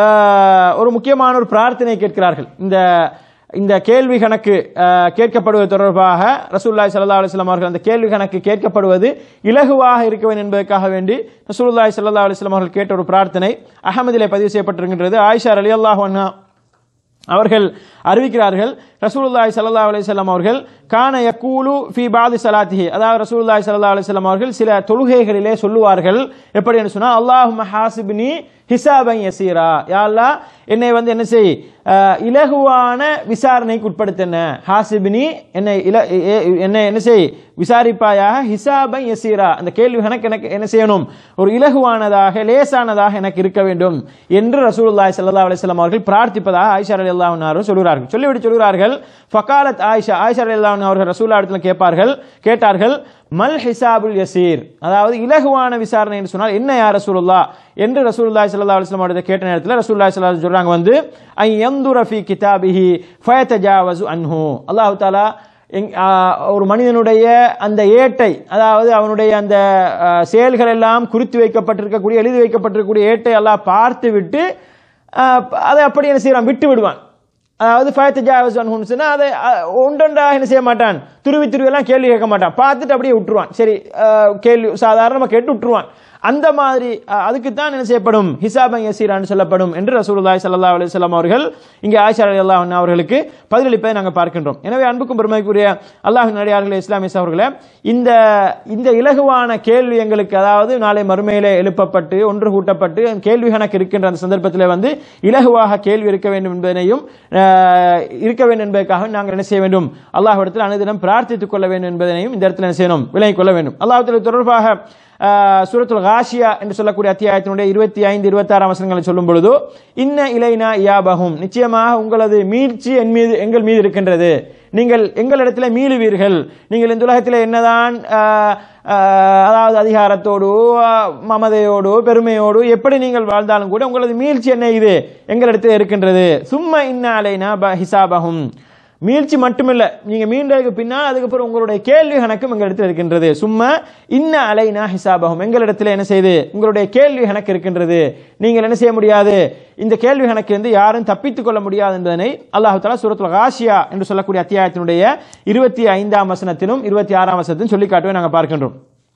ஆஹ், ஒரு முக்கியமான ஒரு பிரார்த்தனை கேட்கிறார்கள் இந்த இந்த கேள்வி கணக்கு அஹ், கேட்கப்படுவது தொடர்பாக ரசூலுல்லாஹி ஸல்லல்லாஹு அலைஹி வஸல்லம் அவர்கள் அந்த கேள்வி கணக்கு கேட்கப்படுவது இலகுவாக இருக்க வேண்டும் என்பதற்காக வேண்டி ரசூலுல்லாஹி ஸல்லல்லாஹு அலைஹி வஸல்லம் அவர்கள் கேட்ட ஒரு பிரார்த்தனை அகமதிலே பதிவு செய்யப்பட்டிருக்கின்றது ஆயிஷா ரலியல்லாஹு அன்ஹா அவர்கள் அறிவிக்கிறார்கள் ரசூலுல்லாஹி ஸல்லல்லாஹு அலைஹி வஸல்லம் அவர்கள் கான யக்கூலு ஃபி பாதி ஸலாத்திஹி அதாவது ரசூலுல்லாஹி ஸல்லல்லாஹு அலைஹி வஸல்லம் அவர்கள் சில தொழுகைகளிலே சொல்லுவார்கள் எப்படி என்று சொன்னால் அல்லாஹும்ம ஹாசிப்னி ஹிசாபன் யசீரா யா அல்லாஹ் என்னை வந்து என்ன செய் அஹ், இலகுவான விசாரணைக்கு உட்படுத்தின ஹாசிபினி என்னை இல எ- எ- என்னை என்ன செய் விசாரிப்பாயாக ஹிசாபன் யசீரா அந்த கேள்வி கணக்கு எனக்கு என்ன செய்யணும் ஒரு இலகுவானதாக லேசானதாக எனக்கு இருக்க வேண்டும் என்று ரசூலுல்லாஹி ஸல்லல்லாஹு அலைஹி வஸல்லம் அவர்கள் பிரார்த்திப்பதாக ஆயிஷா ரலியல்லாஹு அன்ஹா அவர்கள் சொல்கிறார்கள் சொல்லிவிட்டு சொல்கிறார்கள் ஃபகாலத் ஆயிஷா ஆயிஷா ரலியல்லாஹு அன்ஹா அவர்கள் ரசூலுல்லாஹி இடத்துல கேட்பார்கள் கேட்டார்கள் மல் ஹிசாபுல் யசீர் அதாவது இலகுவான விசாரணை என்று சொன்னால் என்ன யார் ரசூலுல்லாஹ் என்று ரசூலுல்லாஹி ஸல்லல்லாஹு அலைஹி வஸல்லம் அவர்கள் கேட்ட நேரத்தில் ரசூலுல்லாஹி ஸல்லல்லாஹு அலைஹி வஸல்லம் சொல்றாங்க வந்து ஐ யந்துர ஃபீ கிதாபிஹி ஃபயதஜாவஸு அன்ஹு அல்லாஹ் தஆலா எங்- ஆ, ஒரு மனிதனுடைய அந்த ஏட்டை அதாவது அவனுடைய அந்த ஆ, செயல்கள் எல்லாம் குறித்து வைக்கப்பட்டிருக்கக்கூடிய எழுதி வைக்கப்பட்டிருக்கக்கூடிய ஏட்டை எல்லாம் பார்த்து விட்டு ஆ, அதை அப்படி என்ன செய்யறான் விட்டு விடுவான் அதாவது ஃபயத்து ஜாவஸ் சொன்னா அதை அ, ஒன்றொன்றாக என்ன செய்ய மாட்டான் துருவி துருவி எல்லாம் கேள்வி கேட்க மாட்டான் பார்த்துட்டு அப்படியே விட்டுருவான் சரி ஆ, கேள்வி சாதாரணமாக கேட்டு விட்டுருவான் அந்த மாதிரி அஹ், அதுக்குத்தான் என்ன செய்யப்படும் ஹிசாபன் யசீரான்னு சொல்லப்படும் என்று ரசூலுல்லாஹி ஸல்லல்லாஹு அலைஹி வஸல்லம் அவர்கள் இங்கே ஆயிஷா ரலியல்லாஹு அன்ஹா அவர்களுக்கு பதிலளிப்பதை நாங்கள் பார்க்கின்றோம் எனவே அன்புக்கும் பெருமைக்குரிய அல்லாஹ்வின் நடிகார்களே இஸ்லாமிய அவர்களே இந்த இந்த இலகுவான கேள்வி எங்களுக்கு அதாவது நாளை மறுமையிலே எழுப்பப்பட்டு ஒன்று கூட்டப்பட்டு கேள்வி கணக்கு இருக்கின்ற அந்த சந்தர்ப்பத்தில் வந்து இலகுவாக கேள்வி இருக்க வேண்டும் என்பதனையும் அஹ், இருக்க வேண்டும் என்பதற்காக நாங்கள் என்ன செய்ய வேண்டும் அல்லாஹ்விடத்தில் அனுதினம் பிரார்த்தித்துக் கொள்ள வேண்டும் என்பதனையும் இந்த இடத்துல என்ன செய்யணும் விலகிக் கொள்ள வேண்டும் அல்லாஹ் தொடர்பாக ஆஹ், சூரத்துல் காஷியா என்று சொல்லக்கூடிய அத்தியாயத்தினுடைய இருபத்தி ஐந்து இருபத்தி ஆறாம் வசனங்களை சொல்லும் பொழுது இன்ன இலைனா யாபகும் நிச்சயமாக உங்களது மீட்சி என் மீது எங்கள் மீது இருக்கின்றது நீங்கள் எங்களிடத்தில் மீளுவீர்கள் நீங்கள் இந்த உலகத்தில் என்னதான் ஆஹ், ஆஹ், அதாவது அதிகாரத்தோடு ஆஹ், மமதையோடு பெருமையோடு எப்படி நீங்கள் வாழ்ந்தாலும் கூட உங்களது மீழ்ச்சி என்ன இது எங்களிடத்தில் இருக்கின்றது சும்மா இன்ன அலைனா ப ஹிசாபகும் மீழ்ச்சி மட்டுமில்ல நீங்க மீண்டதுக்கு பின்னால் அதுக்கப்புறம் உங்களுடைய கேள்வி கணக்கும் எங்களிடத்தில் இருக்கின்றது சும்மா இன்ன அலைனா ஹிசாபகம் எங்களிடத்தில் என்ன செய்து உங்களுடைய கேள்வி கணக்கு இருக்கின்றது நீங்கள் என்ன செய்ய முடியாது இந்த கேள்வி கணக்கு வந்து யாரும் தப்பித்துக் கொள்ள முடியாது என்பதனை அல்லாஹு தாலா சூரத்துல் காஷியா என்று சொல்லக்கூடிய அத்தியாயத்தினுடைய இருபத்தி ஐந்தாம் வசனத்திலும் இருபத்தி ஆறாம் வசனத்திலும் சொல்லி காட்டுவதை நாங்கள் பார்க்கின்றோம்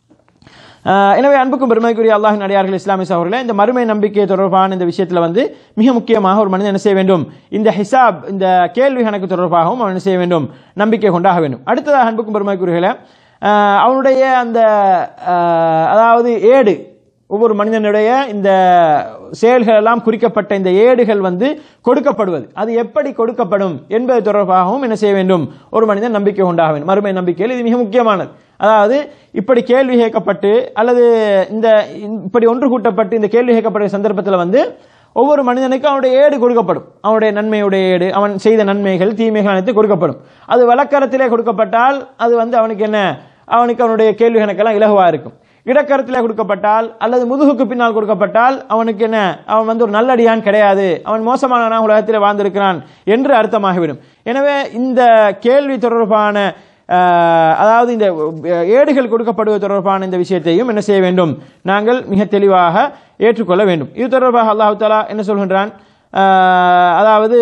ஆஹ் எனவே அன்புக்கும் பெருமைக்குரிய அல்லாஹின் அடியார்கள் இஸ்லாமிய சகோதரர்களே இந்த மறுமை நம்பிக்கை தொடர்பான இந்த விஷயத்தில் வந்து மிக முக்கியமாக ஒரு மனிதன் என்ன செய்ய வேண்டும் இந்த ஹிசாப் இந்த கேள்வி கணக்கு தொடர்பாகவும் அவன் என்ன செய்ய வேண்டும் நம்பிக்கை கொண்டாக வேண்டும் அடுத்ததாக அன்புக்கும் பெருமைக்குரியர்களே ஆஹ் அவனுடைய அந்த ஆஹ் அதாவது ஏடு ஒவ்வொரு மனிதனுடைய இந்த செயல்கள் எல்லாம் குறிக்கப்பட்ட இந்த ஏடுகள் வந்து கொடுக்கப்படுவது அது எப்படி கொடுக்கப்படும் என்பது தொடர்பாகவும் என்ன செய்ய வேண்டும் ஒரு மனிதன் நம்பிக்கை உண்டாக வேண்டும் மறுமை நம்பிக்கையில் இது மிக முக்கியமானது அதாவது இப்படி கேள்வி கேட்கப்பட்டு அல்லது இந்த இப்படி ஒன்று கூட்டப்பட்டு இந்த கேள்வி கேட்கப்பட்ட சந்தர்ப்பத்தில் வந்து ஒவ்வொரு மனிதனுக்கும் அவனுடைய ஏடு கொடுக்கப்படும் அவனுடைய நன்மையுடைய ஏடு அவன் செய்த நன்மைகள் தீமைகள் அனைத்து கொடுக்கப்படும் அது வழக்கரத்திலே கொடுக்கப்பட்டால் அது வந்து அவனுக்கு என்ன அவனுக்கு அவனுடைய கேள்வி கணக்கெல்லாம் இலகுவா இருக்கும் இடக்கரத்திலே கொடுக்கப்பட்டால் அல்லது முதுகுக்கு பின்னால் கொடுக்கப்பட்டால் அவனுக்கு என்ன அவன் வந்து ஒரு நல்லடியான் கிடையாது அவன் மோசமானவனாக உலகத்தில் வாழ்ந்திருக்கிறான் என்று அர்த்தமாகிவிடும் எனவே இந்த கேள்வி தொடர்பான அஹ், அதாவது இந்த அஹ், ஏடுகள் கொடுக்கப்படுவது தொடர்பான இந்த விஷயத்தையும் என்ன செய்ய வேண்டும் நாங்கள் மிக தெளிவாக ஏற்றுக்கொள்ள வேண்டும் இது தொடர்பாக அல்லாஹு தாலா என்ன சொல்கின்றான் அஹ், அதாவது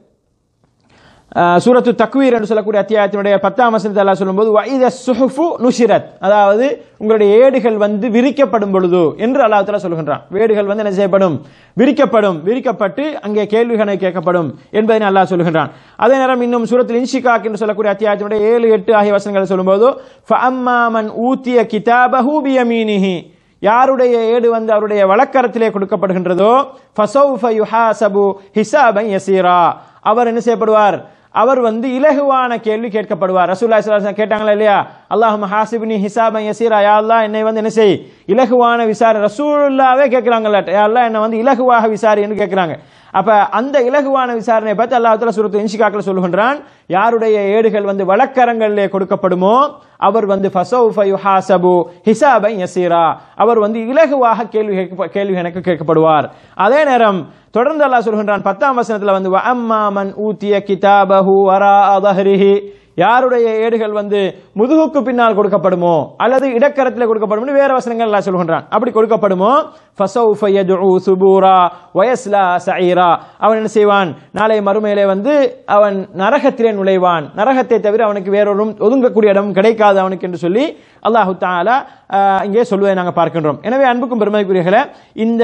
அஹ், சூரத்து தக்வீர் என்று சொல்லக்கூடிய அத்தியாயத்தினுடைய பத்தாம் வசனத்தை அல்லாஹ் சொல்லும்போது வைத சுஹுஃபு நுஷிரத் அதாவது உங்களுடைய ஏடுகள் வந்து விரிக்கப்படும் பொழுது என்று அல்லாஹ் தஆலா சொல்கின்றான் ஏடுகள் வந்து என்ன செய்யப்படும் விரிக்கப்படும் விரிக்கப்பட்டு அங்கே கேள்விகளை கேட்கப்படும் என்பதை அல்லாஹ் சொல்கின்றான் அதே நேரம் இன்னும் சூரத்தில் இன்ஷிகாக் என்று சொல்லக்கூடிய அத்தியாயத்தினுடைய ஏழு எட்டு ஆகிய வசனங்களை சொல்லும்போது ஃபஅம்மா மன் ஊத்திய கிதாபஹு பியமீனிஹி யாருடைய ஏடு வந்து அவருடைய வழக்கரத்திலே கொடுக்கப்படுகின்றதோ ஃபசௌஃப யுஹாசபு ஹிசாபன் யசீரா அவர் என்ன செய்யப்படுவார் அவர் வந்து இலகுவான கேள்வி கேட்கப்படுவார் ரசூலுல்லாஹி ஸல்லல்லாஹு அலைஹி வஸல்லம் கேட்டாங்களா இல்லையா அல்லாஹும்ம ஹாசிப்னி ஹிசாபன் யசீரா யா அல்லாஹ் என்னை வந்து என்ன செய் இலகுவான விசாரி ரசூலுல்லாவே கேட்கறாங்கல்ல யா அல்லாஹ் என்னை வந்து இலகுவாக விசாரி என்று கேட்கறாங்க அப்ப அந்த இலகுவான விசாரணையை பார்த்து அல்லாஹ் தஆலா சூரத்து இன்ஷிகாக்ல சொல்லுகின்றான் யாருடைய ஏடுகள் வந்து வழக்கரங்களிலே கொடுக்கப்படுமோ அவர் வந்து ஃபசௌஃப யுஹாசபு ஹிசாபன் யசீரா அவர் வந்து இலகுவாக கேள்வி கேட்க- கேள்வி எனக்கு கேட்கப்படுவார் அதே நேரம் தொடர்ந்து அல்லாஹ் சொல்கின்றான் பத்தாம் வசனத்துல வந்து "வ அம்மா மன் ஊத்திய கிதாபஹு வரா தஹ்ரிஹி யாருடைய ஏடுகள் வந்து முதுகுக்கு பின்னால் கொடுக்கப்படுமோ அல்லது இடக்கரத்தில் கொடுக்கப்படுமோ வேற வசனங்கள் அல்லாஹ் சொல்கின்றான் அப்படி கொடுக்கப்படுமோ ஃபசௌஃப யதுஉ சுபூரா வயஸ்லா சஈரா அவன் என்ன செய்வான் நாளை மறுமையிலே வந்து அவன் நரகத்திலே நுழைவான் நரகத்தை தவிர அவனுக்கு வேறொரு ஒதுங்கக்கூடிய இடம் கிடைக்காது அவனுக்கு என்று சொல்லி அல்லாஹு தாலா ஆஹ், இங்கே சொல்வதை நாங்கள் பார்க்கின்றோம் எனவே அன்புக்கும் பெருமைக்குரியர்களே இந்த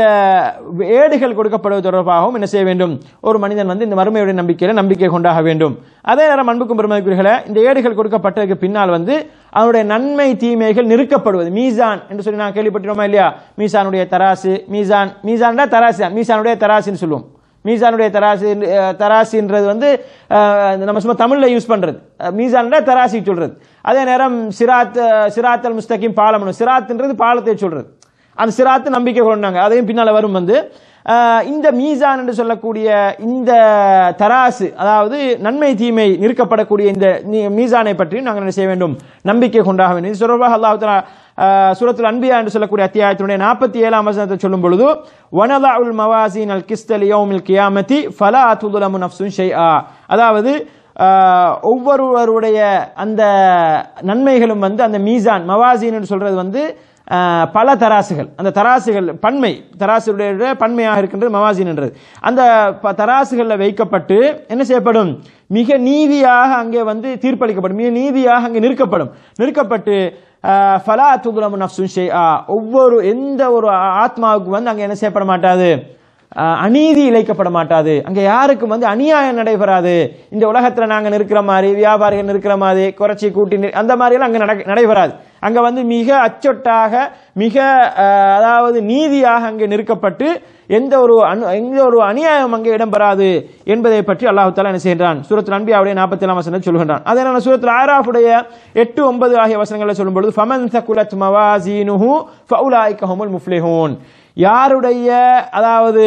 ஏடுகள் கொடுக்கப்படுவது தொடர்பாகவும் என்ன செய்ய வேண்டும் ஒரு மனிதன் வந்து இந்த மறுமையுடைய நம்பிக்கையில நம்பிக்கை கொண்டாக வேண்டும் அதே நேரம் அன்புக்கும் பெருமைக்குரியர்களே இந்த ஏடுகள் கொடுக்கப்பட்டதுக்கு பின்னால் வந்து அவனுடைய நன்மை தீமைகள் நிறுக்கப்படுவது மீசான் என்று சொல்லி நான் கேள்விப்பட்டிருமா இல்லையா மீசானுடைய தராசு மீசான் மீசான்டா தராசு தான். மீசானுடைய தராசுன்னு சொல்லுவோம் மீசானுடைய தராசு அஹ், தராசுன்றது வந்து அஹ், நம்ம சும்மா தமிழ்ல யூஸ் பண்றது அஹ், மீசான்டா தராசி சொல்றது அதே நேரம் சிராத் அஹ், சிராத் அல் முஸ்தகிம் பாலம்னு சிராத்ன்றது பாலத்தை சொல்றது அந்த சிராத்து நம்பிக்கை கொண்டாங்க அதையும் பின்னால வரும் வந்து அஹ், இந்த மீசான் என்று சொல்லக்கூடிய இந்த தராசு அதாவது நன்மை தீமை நிற்கப்படக்கூடிய இந்த நீ- மீசானை பற்றி நாங்கள் என்ன செய்ய வேண்டும் நம்பிக்கை கொண்டாக வேண்டும் இது தொடர்பாக அல்லாஹ் தஆலா ஆஹ் சூரத்துல் அன்பியா என்று சொல்லக்கூடிய அத்தியாயத்தினுடைய நாற்பத்தி ஏழாம் வசனத்தை சொல்லும் பொழுது வனதாஉல் மவாசின் அல் கிஸ்தல் யௌமில் கியாமதி ஃபலா துதுலமு நஃப்சுன் ஷைஆ அதாவது ஆஹ் ஒவ்வொருவருடைய அந்த நன்மைகளும் வந்து அந்த மீசான் மவாசின் என்று சொல்றது வந்து ஆஹ் பல தராசுகள் அந்த தராசுகள் பன்மை தராசுடைய பன்மையாக இருக்கின்றது மவாசின் என்றது அந்த ப- தராசுகள்ல வைக்கப்பட்டு என்ன செய்யப்படும் மிக நீதியாக அங்கே வந்து தீர்ப்பளிக்கப்படும் மிக நீதியாக அங்கே நிற்கப்படும் நிற்கப்பட்டு ஆஹ், ஃபலா துதுலமு நஃப்சுன் ஷைஆ ஒவ்வொரு எந்த ஒரு ஆத்மாவுக்கு வந்து அங்கே என்ன செய்யப்பட மாட்டாது ஆஹ், அநீதி இழைக்கப்பட மாட்டாது அங்க யாருக்கும் வந்து அநியாயம் நடைபெறாது இந்த உலகத்துல நாங்க நிற்கிற மாதிரி வியாபாரிகள் நிற்கிற மாதிரி குறைச்சி கூட்டி நி- அந்த மாதிரி எல்லாம் அங்க நடக்க- நடைபெறாது அங்க வந்து மிக அச்சொட்டாக மிக ஆஹ், அதாவது நீதியாக அங்கே நிற்கப்பட்டு எந்த ஒரு அனு எந்த ஒரு அநியாயம் அங்கே இடம்பெறாது என்பதை பற்றி அல்லாஹ் தாலா என்ன செய்கின்றான் சூரத்தில் அன்பியாவுடைய நாற்பத்தி ஏழாம் வசனம் சொல்கின்றான் அதே நான் சூரத்தில் ஆராஃபுடைய எட்டு ஒன்பது ஆகிய வசனங்களை சொல்லும் பொழுது ஃபமன் தகுலத் மவாசீனுஹு ஃபவுலாய்க ஹுமுல் முஃப்லிஹூன் யாருடைய அதாவது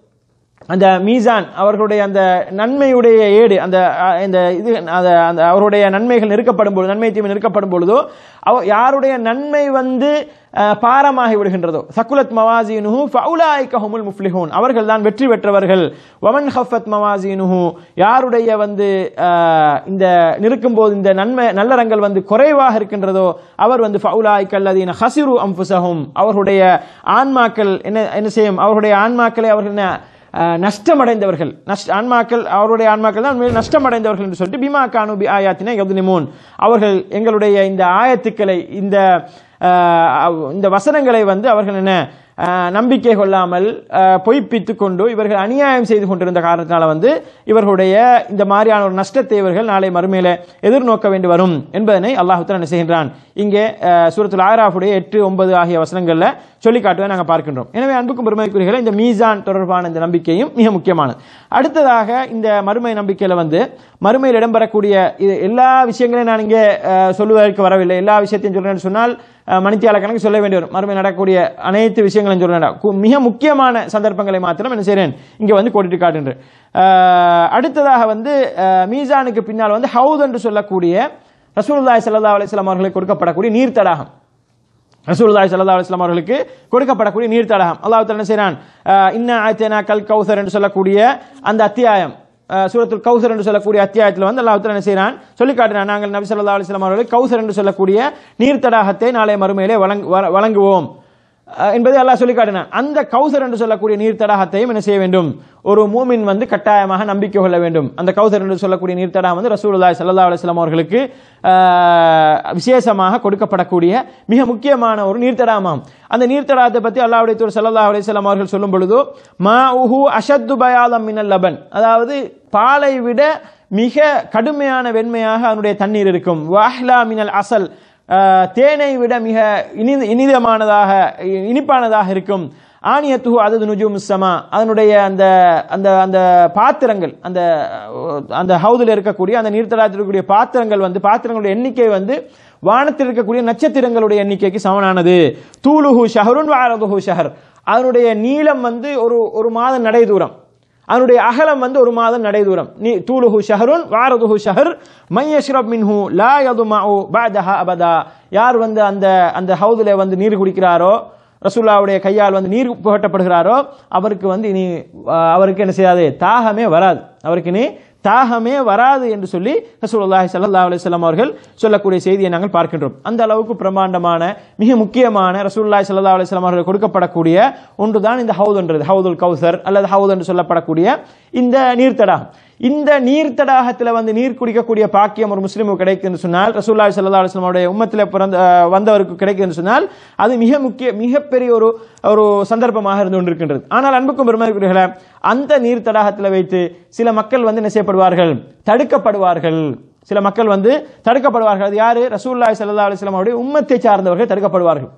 அந்த மீசான் அவர்களுடைய அந்த நன்மையுடைய ஏடு அந்த அஹ், இந்த இது அந்த அந்த அவருடைய நன்மைகள் நெருக்கப்படும் பொழுது நன்மை தீமை நெருக்கப்படும் பொழுதோ அவ யாருடைய நன்மை வந்து அஹ், பாரமாகி விடுகின்றதோ சக்குலத் மவாசீனுஹு ஃபவுலாய்க ஹுமுல் முஃப்லிஹூன் அவர்கள் தான் வெற்றி பெற்றவர்கள் வமன் ஹஃபத் மவாசீனுஹு யாருடைய வந்து அஹ், இந்த நிற்கும் போது இந்த நன்மை நல்லறங்கள் வந்து குறைவாக இருக்கின்றதோ அவர் வந்து ஃபவுலாய்க அல்லதீன ஹசிரு அம்புசஹும் அவர்களுடைய ஆன்மாக்கள் என்ன என்ன செய்யும் அவர்களுடைய ஆன்மாக்களை அவர்கள் என்ன அஹ், நஷ்டமடைந்தவர்கள் நஷ்ட ஆன்மாக்கள் அவருடைய ஆன்மாக்கள் தான் உண்மையில் நஷ்டமடைந்தவர்கள் என்று சொல்லிட்டு பிமா கானு பி ஆயாத்தினை யதுனிமூன் அவர்கள் எங்களுடைய இந்த ஆயத்துக்களை இந்த அஹ், அவ்- இந்த வசனங்களை வந்து அவர்கள் என்ன அஹ், நம்பிக்கை கொள்ளாமல் அஹ், பொய்ப்பித்துக் கொண்டு இவர்கள் அநியாயம் செய்து கொண்டிருந்த காரணத்தினால வந்து இவர்களுடைய இந்த மாதிரியான ஒரு நஷ்டத்தை இவர்கள் நாளை மறுமையில எதிர்நோக்க வேண்டி வரும் என்பதனை அல்லாஹு என்ன செய்கின்றான் இங்கே அஹ், சூரத்துல் ஆராஃபுடைய எட்டு ஒன்பது ஆகிய வசனங்கள்ல சொல்லி காட்டுவதை நாங்கள் பார்க்கின்றோம் எனவே அன்புக்கும் பெருமைக்குரியகளை இந்த மீசான் தொடர்பான இந்த நம்பிக்கையும் மிக முக்கியமானது அடுத்ததாக இந்த மறுமை நம்பிக்கையில வந்து மறுமையில் இடம்பெறக்கூடிய இது எல்லா விஷயங்களையும் நான் இங்கே அஹ், சொல்லுவதற்கு வரவில்லை எல்லா விஷயத்தையும் சொல்றேன்னு சொன்னால் அஹ், மணித்தியால கணக்கு சொல்ல வேண்டி வரும் மறுமை நடக்கக்கூடிய அனைத்து விஷயங்களையும் சொல்றேன் கு- மிக முக்கியமான சந்தர்ப்பங்களை மாத்திரம் என்ன செய்றேன் இங்கே வந்து கோடிட்டு காட்டுன்றேன் அஹ், அடுத்ததாக வந்து அஹ், மீசானுக்கு பின்னால் வந்து ஹவுத் என்று சொல்லக்கூடிய ரசூலுல்லாஹி ஸல்லல்லாஹு அலைஹி வஸல்லம் அவர்களுக்கு கொடுக்கப்படக்கூடிய நீர் தடாகம் ரசூலுல்லாஹி ஸல்லல்லாஹு அலைஹி வஸல்லம் அவர்களுக்கு கொடுக்கப்படக்கூடிய நீர் தடாகம் அல்லாஹ் தஆலா என்ன செய்றான் அஹ், இன்னா ஆத்தனா கல் கௌசர் என்று சொல்லக்கூடிய அந்த அத்தியாயம் அஹ், சூரத்துல் கௌசர் என்று சொல்லக்கூடிய அத்தியாயத்தில் வந்து அல்லாஹ் என்ன செய்கிறான் சொல்லி காட்டினான் நாங்கள் நபி ஸல்லல்லாஹு அலைஹி வஸல்லம் அவர்களுக்கு கௌசர் என்று சொல்லக்கூடிய நீர் தடாகத்தை நாளை மறுமையிலே வழங்கு- வ- வழங்குவோம் அஹ், என்பதை அல்லாஹ் சொல்லி காட்டினான் அந்த கௌசர் என்று சொல்லக்கூடிய நீர் தடாகத்தையும் என்ன செய்ய வேண்டும் ஒரு மூமின் வந்து கட்டாயமாக நம்பிக்கை கொள்ள வேண்டும் அந்த கௌசர் என்று சொல்லக்கூடிய நீர் தடாகம் வந்து ரசூலுல்லாஹி ஸல்லல்லாஹு அலைஹி வஸல்லம் அவர்களுக்கு அஹ், விசேஷமாக கொடுக்கப்படக்கூடிய மிக முக்கியமான ஒரு நீர்த்தடாகமாம் அந்த நீர்த்தடாகத்தை பற்றி அல்லாஹ்வுடைய தூர் ஸல்லல்லாஹு அலைஹி வஸல்லம் அவர்கள் சொல்லும் பொழுது மா உஹு அஷத்து பயாலம் மினல் லபன் அதாவது பாலை விட மிக கடுமையான வெண்மையாக அதனுடைய தண்ணீர் இருக்கும் வாஹ்லா மினல் அசல் அஹ், தேனை விட மிக இனி இனிதமானதாக இ- இனிப்பானதாக இருக்கும் ஆனியத்துஹு அதது நுஜூம் சமா அதனுடைய அந்த அந்த அந்த பாத்திரங்கள் அந்த அந்த ஹவுதில் இருக்கக்கூடிய அந்த நீர்த்தடாகத்தில் இருக்கக்கூடிய பாத்திரங்கள் வந்து பாத்திரங்களுடைய எண்ணிக்கை வந்து வானத்தில் இருக்கக்கூடிய நட்சத்திரங்களுடைய எண்ணிக்கைக்கு சமனானது தூலுஹு ஷஹருன் வாரதுஹு ஷஹர் அதனுடைய நீளம் வந்து ஒரு ஒரு மாத நடை தூரம் அதனுடைய அகலம் வந்து ஒரு மாதம் நடை தூரம் நீ தூலுஹு ஷஹருன் வாரதுஹு ஷஹர் மையஷ்ரப் மின்ஹு லா யதுமஉ பஅதஹா அபதா யார் வந்து அந்த அந்த ஹவுதுல வந்து நீர் குடிக்கிறாரோ ரசூல்லாவுடைய கையால் வந்து நீர் புகட்டப்படுகிறாரோ அவருக்கு வந்து இனி அஹ், அவருக்கு என்ன செய்யாது தாகமே வராது அவருக்கு இனி தாகமே வராது என்று சொல்லி ரசூலுல்லாஹி ஸல்லல்லாஹு அலைஹி வஸல்லம் அவர்கள் சொல்லக்கூடிய செய்தியை நாங்கள் பார்க்கின்றோம் அந்த அளவுக்கு பிரம்மாண்டமான மிக முக்கியமான ரசூலுல்லாஹி ஸல்லல்லாஹு அலைஹி வஸல்லம் அவர்கள் கொடுக்கப்படக்கூடிய ஒன்றுதான் இந்த ஹவுதுன்றது ஹவுதுல் கௌசர் அல்லது ஹவுத் என்று சொல்லப்படக்கூடிய இந்த நீர்த்தடாகம் இந்த நீர்த்தடாகத்தில் வந்து நீர் குடிக்கக்கூடிய பாக்கியம் ஒரு முஸ்லிமுக்கு கிடைக்கும் என்று சொன்னால் ரசூல்லாய் சல்லா அலுவலமுடைய உம்மத்தில் பிறந்த அஹ், வந்தவருக்கு கிடைக்கும் என்று சொன்னால் அது மிக முக்கிய மிகப்பெரிய ஒரு ஒரு சந்தர்ப்பமாக இருந்து கொண்டிருக்கின்றது ஆனால் அன்புக்கும் பெருமதிக்குரியர்களே அந்த நீர் தடாகத்தில் வைத்து சில மக்கள் வந்து என்ன செய்யப்படுவார்கள் தடுக்கப்படுவார்கள் சில மக்கள் வந்து தடுக்கப்படுவார்கள் அது யாரு ரசூல்லாய் சல்லா அலுவலம் அவருடைய உம்மத்தை சார்ந்தவர்கள் தடுக்கப்படுவார்கள்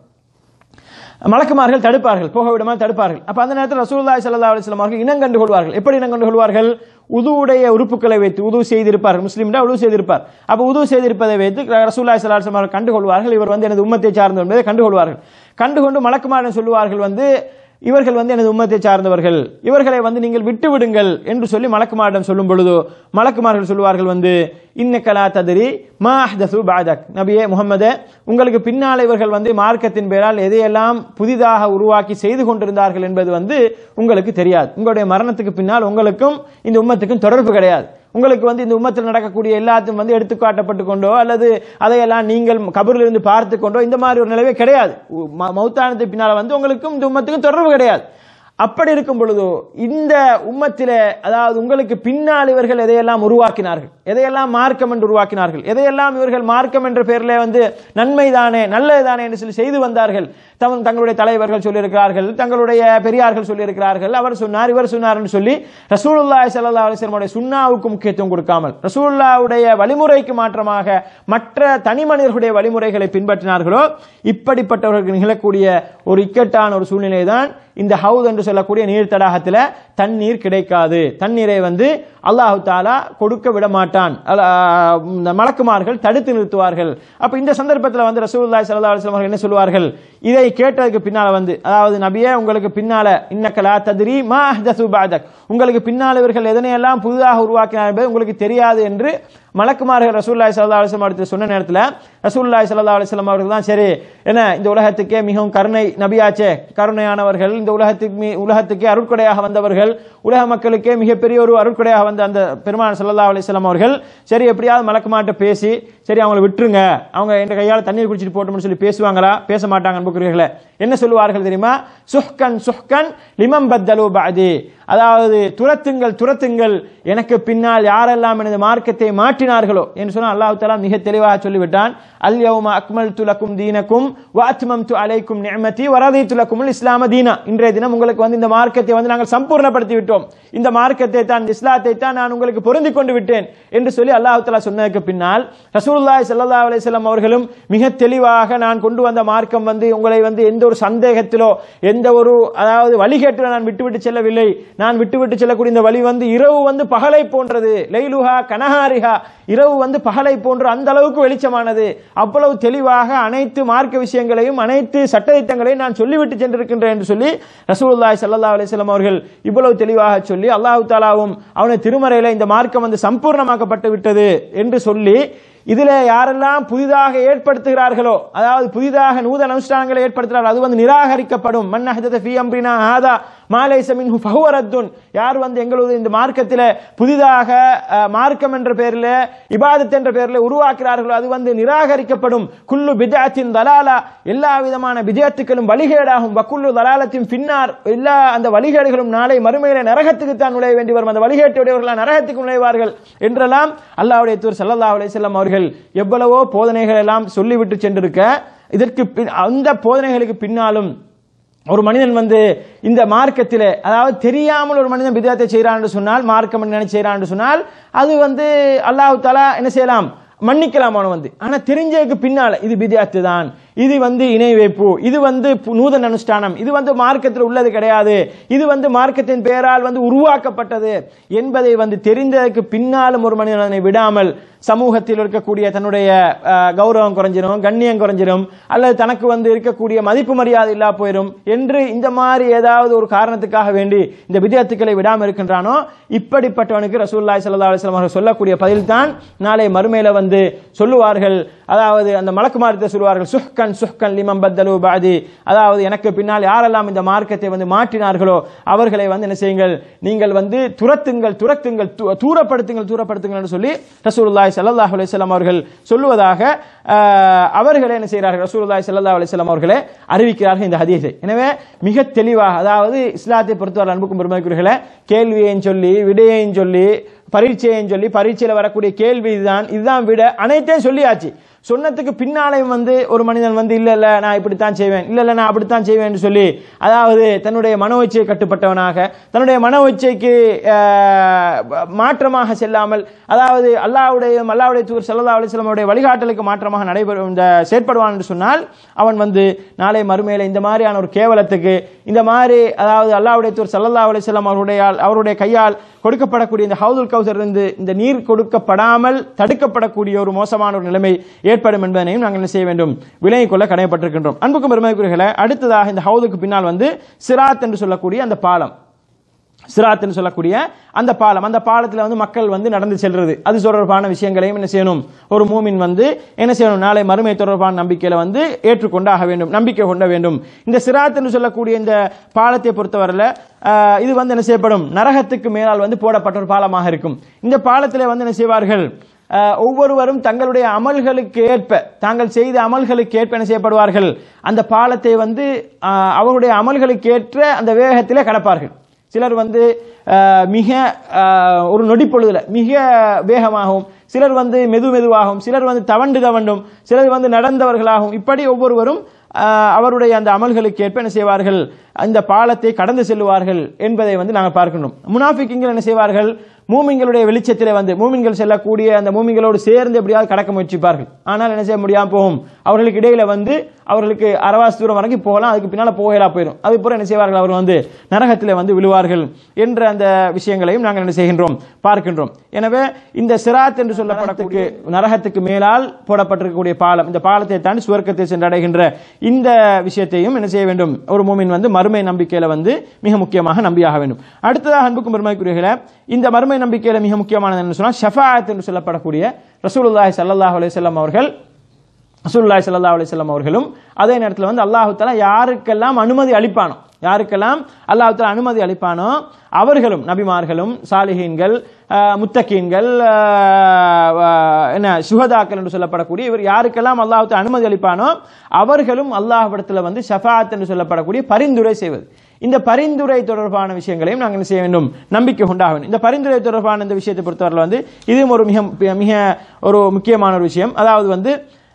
மலக்குமார்கள் தடுப்பார்கள் போக விடாமல் தடுப்பார்கள் அப்ப அந்த நேரத்தில் ரசூலுல்லாஹி ஸல்லல்லாஹு அலைஹி வஸல்லம் அவர்கள் இனம் கண்டு கொள்வார்கள் எப்படி இனம் கண்டு கொள்வார்கள் உதுவுடைய உறுப்புகளை வைத்து உது செய்திருப்பார்கள் முஸ்லீம்டா உது செய்திருப்பார் அப்ப உது செய்திருப்பதை வைத்து ரசூலுல்லாஹி ஸல்லல்லாஹு அலைஹி வஸல்லம் அவர்கள் கண்டு கொள்வார்கள் இவர் வந்து எனது உம்மத்தை சார்ந்தவர் என்பதை கண்டு கொள்வார்கள் கண்டுகொண்டு மலக்குமாரன் சொல்லுவார்கள் வந்து இவர்கள் வந்து எனது உம்மத்தை சார்ந்தவர்கள் இவர்களை வந்து நீங்கள் விட்டு விடுங்கள் என்று சொல்லி மலக்குமாரிடம் சொல்லும் பொழுது மலக்குமார்கள் சொல்லுவார்கள் வந்து இன்னக்கலா ததிரி மா அஹ்தசு பாதக் நபியே முகமதே உங்களுக்கு பின்னால் இவர்கள் வந்து மார்க்கத்தின் பேரால் எதையெல்லாம் புதிதாக உருவாக்கி செய்து கொண்டிருந்தார்கள் என்பது வந்து உங்களுக்கு தெரியாது உங்களுடைய மரணத்துக்கு பின்னால் உங்களுக்கும் இந்த உம்மத்துக்கும் தொடர்பு கிடையாது உங்களுக்கு வந்து இந்த உம்மத்தில் நடக்கக்கூடிய எல்லாத்தையும் வந்து எடுத்துக்காட்டப்பட்டு கொண்டோ அல்லது அதையெல்லாம் நீங்கள் கபரில் இருந்து பார்த்து கொண்டோ இந்த மாதிரி ஒரு நிலைவே கிடையாது உ- ம- மௌத்தானத்துக்கு பின்னால வந்து உங்களுக்கும் இந்த உம்மத்துக்கும் தொடர்பு கிடையாது அப்படி இருக்கும் பொழுதோ இந்த உம்மத்திலே அதாவது உங்களுக்கு பின்னால் இவர்கள் எதையெல்லாம் உருவாக்கினார்கள் எதையெல்லாம் மார்க்கம் என்று உருவாக்கினார்கள் எதையெல்லாம் இவர்கள் மார்க்கம் என்ற பெயரிலே வந்து நன்மைதானே நல்லதுதானே என்று சொல்லி செய்து வந்தார்கள் தம் தங்களுடைய தலைவர்கள் சொல்லியிருக்கிறார்கள் தங்களுடைய பெரியார்கள் சொல்லியிருக்கிறார்கள் அவர் சொன்னார் இவர் சொன்னார் என்று சொல்லி ரசூலுல்லாஹி ஸல்லல்லாஹு அலைஹி வஸல்லம் சுன்னாவுக்கு முக்கியத்துவம் கொடுக்காமல் ரசூலுல்லாஹ்வுடைய வழிமுறைக்கு மாற்றமாக மற்ற தனி மனிதர்களுடைய வழிமுறைகளை பின்பற்றினார்களோ இப்படிப்பட்டவர்களுக்கு நிகழக்கூடிய ஒரு இக்கட்டான ஒரு சூழ்நிலை தான் இந்த ஹவுத் என்று சொல்லக்கூடிய நீர் தடாகத்தில் தண்ணீர் கிடைக்காது தண்ணீரை வந்து அல்லாஹு தாலா கொடுக்க விட மாட்டான் அல்ல- ஆஹ் இந்த மலக்குமார்கள் தடுத்து நிறுத்துவார்கள் அப்ப இந்த சந்தர்ப்பத்தில் வந்து ரசூலுல்லாஹி ஸல்லல்லாஹு அலைஹி வஸல்லம் அவர்கள் என்ன சொல்வார்கள் இதை கேட்டதுக்கு பின்னால வந்து அதாவது நபியே உங்களுக்கு பின்னால இன்னக்கலா தத்ரி மா அஹ்தசு பஅதக் உங்களுக்கு பின்னால் இவர்கள் எதனையெல்லாம் புதிதாக உருவாக்கினார் என்பது உங்களுக்கு தெரியாது என்று மலக்குமார்கள் ரசூலுல்லாஹி ஸல்லல்லாஹு அலைஹி வஸல்லம் அடுத்து சொன்ன நேரத்தில் ரசூலுல்லாஹி ஸல்லல்லாஹு அலைஹி வஸல்லம் அவர்கள் தான் சரி என்ன இந்த உலகத்துக்கே மிகவும் கருணை நபியாச்சே கருணையானவர்கள் இந்த உலகத்துக்கு மீ- உலகத்துக்கே அருட்கொடையாக வந்தவர்கள் உலக மக்களுக்கே மிகப்பெரிய ஒரு அருட்கொடையாக வந்த அந்த பெருமான் ஸல்லல்லாஹு அலைஹி வஸல்லம் அவர்கள் சரி எப்படியாவது மலக்குமார்ட்ட பேசி சரி அவங்கள விட்டுருங்க அவங்க என் கையால் தண்ணீர் குடிச்சிட்டு போட்டோம்னு சொல்லி பேசுவாங்களா பேச மாட்டாங்க அன்புக்குரியவர்களே என்ன சொல்லுவார்கள் தெரியுமா சுஹ்கன் சுஹ்கன் லிமம் பத்தலு பாதி அதாவது துரத்துங்கள் துரத்துங்கள் எனக்கு பின்னால் யாரெல்லாம் எனது மார்க்கத்தை மாற்றினார்களோ என்று சொன்னால் அல்லாஹ் தஆலா மிக தெளிவாக சொல்லிவிட்டான் அல் யௌம அக்மல்து லக்கும் தீனக்கும் வ அத்மம்து அலைக்கும் நிஅமதி வ ரதீது லக்குமுல் இஸ்லாம தீனா இன்றைய தினம் உங்களுக்கு வந்து இந்த மார்க்கத்தை வந்து நாங்கள் சம்பூர்ணப்படுத்தி விட்டோம் இந்த மார்க்கத்தை தான் இந்த இஸ்லாத்தை தான் நான் உங்களுக்கு பொருந்தி கொண்டு விட்டேன் என்று சொல்லி அல்லாஹ் தஆலா சொன்னதுக்கு பின்னால் ரசூலுல்லாஹி ஸல்லல்லாஹு அலைஹி வஸல்லம் அவர்களும் மிக தெளிவாக நான் கொண்டு வந்த மார்க்கம் வந்து உங்களை வந்து எந்த ஒரு சந்தேகத்திலோ எந்த ஒரு அதாவது வழிகேட்டிலோ நான் விட்டுவிட்டு செல்லவில்லை நான் விட்டுவிட்டு செல்லக்கூடிய இந்த வழி வந்து இரவு வந்து பகலை போன்றது லைலுஹா கனஹாரிஹா இரவு வந்து பகலை போன்று அந்த அளவுக்கு வெளிச்சமானது அவ்வளவு தெளிவாக அனைத்து மார்க்க விஷயங்களையும் அனைத்து சட்டதிட்டங்களையும் நான் சொல்லிவிட்டு சென்றிருக்கின்றேன் என்று சொல்லி ரசூலுல்லாஹி ஸல்லல்லாஹு அலைஹி வஸல்லம் அவர்கள் இவ்வளவு தெளிவாக சொல்லி அல்லாஹ் தாலாவும் அவனுடைய திருமறையில இந்த மார்க்கம் வந்து சம்பூர்ணமாக்கப்பட்டு விட்டது என்று சொல்லி இதுல யாரெல்லாம் புதிதாக ஏற்படுத்துகிறார்களோ அதாவது புதிதாக நூதன அனுஷ்டானங்களை ஏற்படுத்துகிறார்கள் அது வந்து நிராகரிக்கப்படும் மன் அஹ்தத ஃபீ அம்ரினா ஹாதா மாலைச மின்ஹு ஃபஹுவ ரத்துன் யார் வந்து எங்களது இந்த மார்க்கத்தில் புதிதாக அஹ், மார்க்கம் என்ற பெயரில் இபாதத் என்ற பெயரில் உருவாக்குறார்களோ அது வந்து நிராகரிக்கப்படும் குல்லு பிதாத்தின் தலாலா எல்லா விதமான விஜயத்துக்களும் வழிகேடாகும் வக்குல்லு தலாலத்தின் பின்னார் எல்லா அந்த வழிகேடுகளும் நாளை மறுமையில நரகத்துக்கு தான் நுழைய வேண்டி வரும் அந்த வழிகேட்டுடையவர்கள் நரகத்துக்கு நுழைவார்கள் என்றெல்லாம் அல்லாஹ்வுடைய தூர் ஸல்லல்லாஹு அலைஹி வஸல்லம் அவர்கள் எவ்வளவோ போதனைகள் எல்லாம் சொல்லிவிட்டு சென்றிருக்க இதற்கு பின் அந்த போதனைகளுக்கு பின்னாலும் ஒரு மனிதன் வந்து இந்த மார்க்கத்திலே அதாவது தெரியாமல் ஒரு மனிதன் விதத்தை செய்கிறான் என்று சொன்னால் மார்க்கம் நினைச்சு செய்கிறான் என்று சொன்னால் அது வந்து அல்லாஹ் தஆலா என்ன செய்யலாம் மன்னிக்கலாம் அவன் வந்து ஆனா தெரிஞ்சதுக்கு பின்னால இது பிதியாத்து தான் இது வந்து இணை வைப்பு இது வந்து பு- நூதன அனுஷ்டானம் இது வந்து மார்க்கத்தில் உள்ளது கிடையாது இது வந்து மார்க்கத்தின் பெயரால் வந்து உருவாக்கப்பட்டது என்பதை வந்து தெரிந்ததற்கு பின்னாலும் ஒரு மனிதன் அதனை விடாமல் சமூகத்தில் இருக்கக்கூடிய தன்னுடைய அஹ், கௌரவம் குறைஞ்சிரும் கண்ணியம் குறைஞ்சிரும் அல்லது தனக்கு வந்து இருக்கக்கூடிய மதிப்பு மரியாதை இல்லா போயிடும் என்று இந்த மாதிரி ஏதாவது ஒரு காரணத்துக்காக வேண்டி இந்த விதத்துக்களை விடாமல் இருக்கின்றானோ இப்படிப்பட்டவனுக்கு ரசூலுல்லாஹி ஸல்லல்லாஹு அலைஹி வஸல்லம் அவர்கள் சொல்லக்கூடிய பதில் தான் நாளை மறுமையில வந்து சொல்லுவார்கள் அதாவது அந்த மலக்குமாரத்தை சொல்லுவார்கள் சுஹ்கன் சுஹ்கன் லிமம் பத்தலு பாதி அதாவது எனக்கு பின்னால் யாரெல்லாம் இந்த மார்க்கத்தை வந்து மாற்றினார்களோ அவர்களை வந்து என்ன செய்யுங்கள் நீங்கள் வந்து துரத்துங்கள் துரத்துங்கள் து- தூரப்படுத்துங்கள் தூரப்படுத்துங்கள் என்று சொல்லி ரசூலுல்லாஹி ஸல்லல்லாஹு அலைஹி வஸல்லம் அவர்கள் சொல்லுவதாக ஆஹ், அவர்களே என்ன செய்கிறார்கள் ரசூலுல்லாஹி ஸல்லல்லாஹு அலைஹி வஸல்லம் அவர்களே அறிவிக்கிறார்கள் இந்த ஹதீஸை எனவே மிக தெளிவாக அதாவது இஸ்லாத்தை பொறுத்தவரை அன்புக்கும் பெருமைக்குரியர்களே கேள்வியையும் சொல்லி விடையையும் சொல்லி பரீட்சையும் சொல்லி பரீட்சையில் வரக்கூடிய கேள்வி இதுதான் இதுதான் விட அனைத்தையும் சொல்லியாச்சு சொன்னதுக்கு பின்னாலையும் வந்து ஒரு மனிதன் வந்து இல்ல இல்ல நான் இப்படித்தான் செய்வேன் இல்ல இல்ல நான் அப்படித்தான் செய்வேன் சொல்லி அதாவது தன்னுடைய மனோ இச்சையை கட்டுப்பட்டவனாக தன்னுடைய மனோ இச்சைக்கு ஆஹ், மாற்றமாக செல்லாமல் அதாவது அல்லாஹ்வுடைய அல்லாஹ்வுடைய தூர் சல்லா அலிஸ்லாமுடைய வழிகாட்டலுக்கு மாற்றமாக நடைபெறும் இந்த செயற்படுவான் என்று சொன்னால் அவன் வந்து நாளை மறுமையில இந்த மாதிரியான ஒரு கேவலத்துக்கு இந்த மாதிரி அதாவது அல்லாஹ்வுடைய தூர் சல்லல்லா அலிஸ்லாம் அவருடைய அவருடைய கையால் கொடுக்கப்படக்கூடிய இந்த ஹவுதுல் கௌசர் இருந்து இந்த நீர் கொடுக்கப்படாமல் தடுக்கப்படக்கூடிய ஒரு மோசமான ஒரு நிலைமை ஏற்படும் என்பதனையும் நாங்கள் என்ன செய்ய வேண்டும் விலகிக் கொள்ள கடமைப்பட்டிருக்கின்றோம் அன்புக்கும் பெருமைக்குரியர்களே அடுத்ததாக இந்த ஹவுதுக்கு பின்னால் வந்து சிராத் என்று சொல்லக்கூடிய அந்த பாலம் சிராத்னு சொல்லக்கூடிய அந்த பாலம் அந்த பாலத்தில் வந்து மக்கள் வந்து நடந்து செல்றது அது தொடர்பான விஷயங்களையும் என்ன செய்யணும் ஒரு மூமின் வந்து என்ன செய்யணும் நாளை மறுமை தொடர்பான நம்பிக்கையில வந்து ஏற்றுக்கொண்டாக வேண்டும் நம்பிக்கை கொண்ட வேண்டும் இந்த சிராத்னு சொல்லக்கூடிய இந்த பாலத்தை பொறுத்தவரையில் ஆஹ், இது வந்து என்ன செய்யப்படும் நரகத்துக்கு மேலால் வந்து போடப்பட்ட ஒரு பாலமாக இருக்கும் இந்த பாலத்தில் வந்து என்ன செய்வார்கள் ஆஹ், ஒவ்வொருவரும் தங்களுடைய அமல்களுக்கு ஏற்ப தாங்கள் செய்த அமல்களுக்கு ஏற்ப என்ன செய்யப்படுவார்கள் அந்த பாலத்தை வந்து ஆஹ், அவருடைய அமல்களுக்கு ஏற்ற அந்த வேகத்திலே கடப்பார்கள் சிலர் வந்து அஹ், மிக அஹ், ஒரு நொடி பொழுதுல மிக வேகமாகவும் சிலர் வந்து மெது மெதுவாகவும் சிலர் வந்து தவண்டு தவண்டும் சிலர் வந்து நடந்தவர்களாகவும் இப்படி ஒவ்வொருவரும் அஹ், அவருடைய அந்த அமல்களுக்கு ஏற்ப என்ன செய்வார்கள் அந்த பாலத்தை கடந்து செல்லுவார்கள் என்பதை வந்து நாங்கள் பார்க்கணும் முனாஃபிக்குங்கள் என்ன செய்வார்கள் மூமிங்களுடைய வெளிச்சத்திலே வந்து மூமின்கள் செல்லக்கூடிய அந்த மூமிங்களோடு சேர்ந்து எப்படியாவது கடக்க முயற்சிப்பார்கள் ஆனால் என்ன செய்ய முடியாம போகும் அவர்களுக்கு இடையில வந்து அவர்களுக்கு அரவாசி தூரம் வரைக்கும் போகலாம் அதுக்கு பின்னால போகலா போயிடும் அது பிறகு என்ன செய்வார்கள் அவர் வந்து நரகத்திலே வந்து விழுவார்கள் என்ற அந்த விஷயங்களையும் நாங்கள் என்ன செய்கின்றோம் பார்க்கின்றோம் எனவே இந்த சிராத் என்று சொல்லப்படக்கூடிய நரகத்துக்கு மேலால் போடப்பட்டிருக்கக்கூடிய பாலம் இந்த பாலத்தை தாண்டி சுவர்க்கத்தை சென்றடைகின்ற இந்த விஷயத்தையும் என்ன செய்ய வேண்டும் ஒரு மூமின் வந்து மறுமை நம்பிக்கையில வந்து மிக முக்கியமாக நம்பியாக வேண்டும் அடுத்ததாக அன்புக்கும் பெருமைக்குரியர்களே இந்த மறுமை நம்பிக்கையில மிக முக்கியமானது என்ன சொன்னால் ஷஃபாத் என்று சொல்லப்படக்கூடிய ரசூலுல்லாஹி ஸல்லல்லாஹு அலைஹி வஸல்லம் அவர்கள் ரசூலுல்லாஹி ஸல்லல்லாஹு அலைஹி வஸல்லம் அவர்களும் அதே நேரத்தில் வந்து அல்லாஹ் தஆலா யாருக்கெல்லாம் அனுமதி அளிப்பானோ யாருக்கெல்லாம் அல்லாஹ் தஆலா அனுமதி அளிப்பானோ அவர்களும் நபிமார்களும் சாலிஹீன்கள் ஆஹ், முத்தகீன்கள் ஆஹ், ஆஹ், என்ன சுஹதாக்கள் என்று சொல்லப்படக்கூடிய இவர் யாருக்கெல்லாம் அல்லாஹ் தஆலா அனுமதி அளிப்பானோ அவர்களும் அல்லாஹ்விடத்துல வந்து ஷஃபாத் என்று சொல்லப்படக்கூடிய பரிந்துரை செய்வது இந்த பரிந்துரை தொடர்பான விஷயங்களையும் நாங்கள் என்ன செய்ய வேண்டும் நம்பிக்கை உண்டாக வேண்டும் இந்த பரிந்துரை தொடர்பான இந்த விஷயத்தை பொறுத்தவரை வந்து இதுவும் ஒரு மிக மிக ஒரு முக்கியமான ஒரு விஷயம் அதாவது வந்து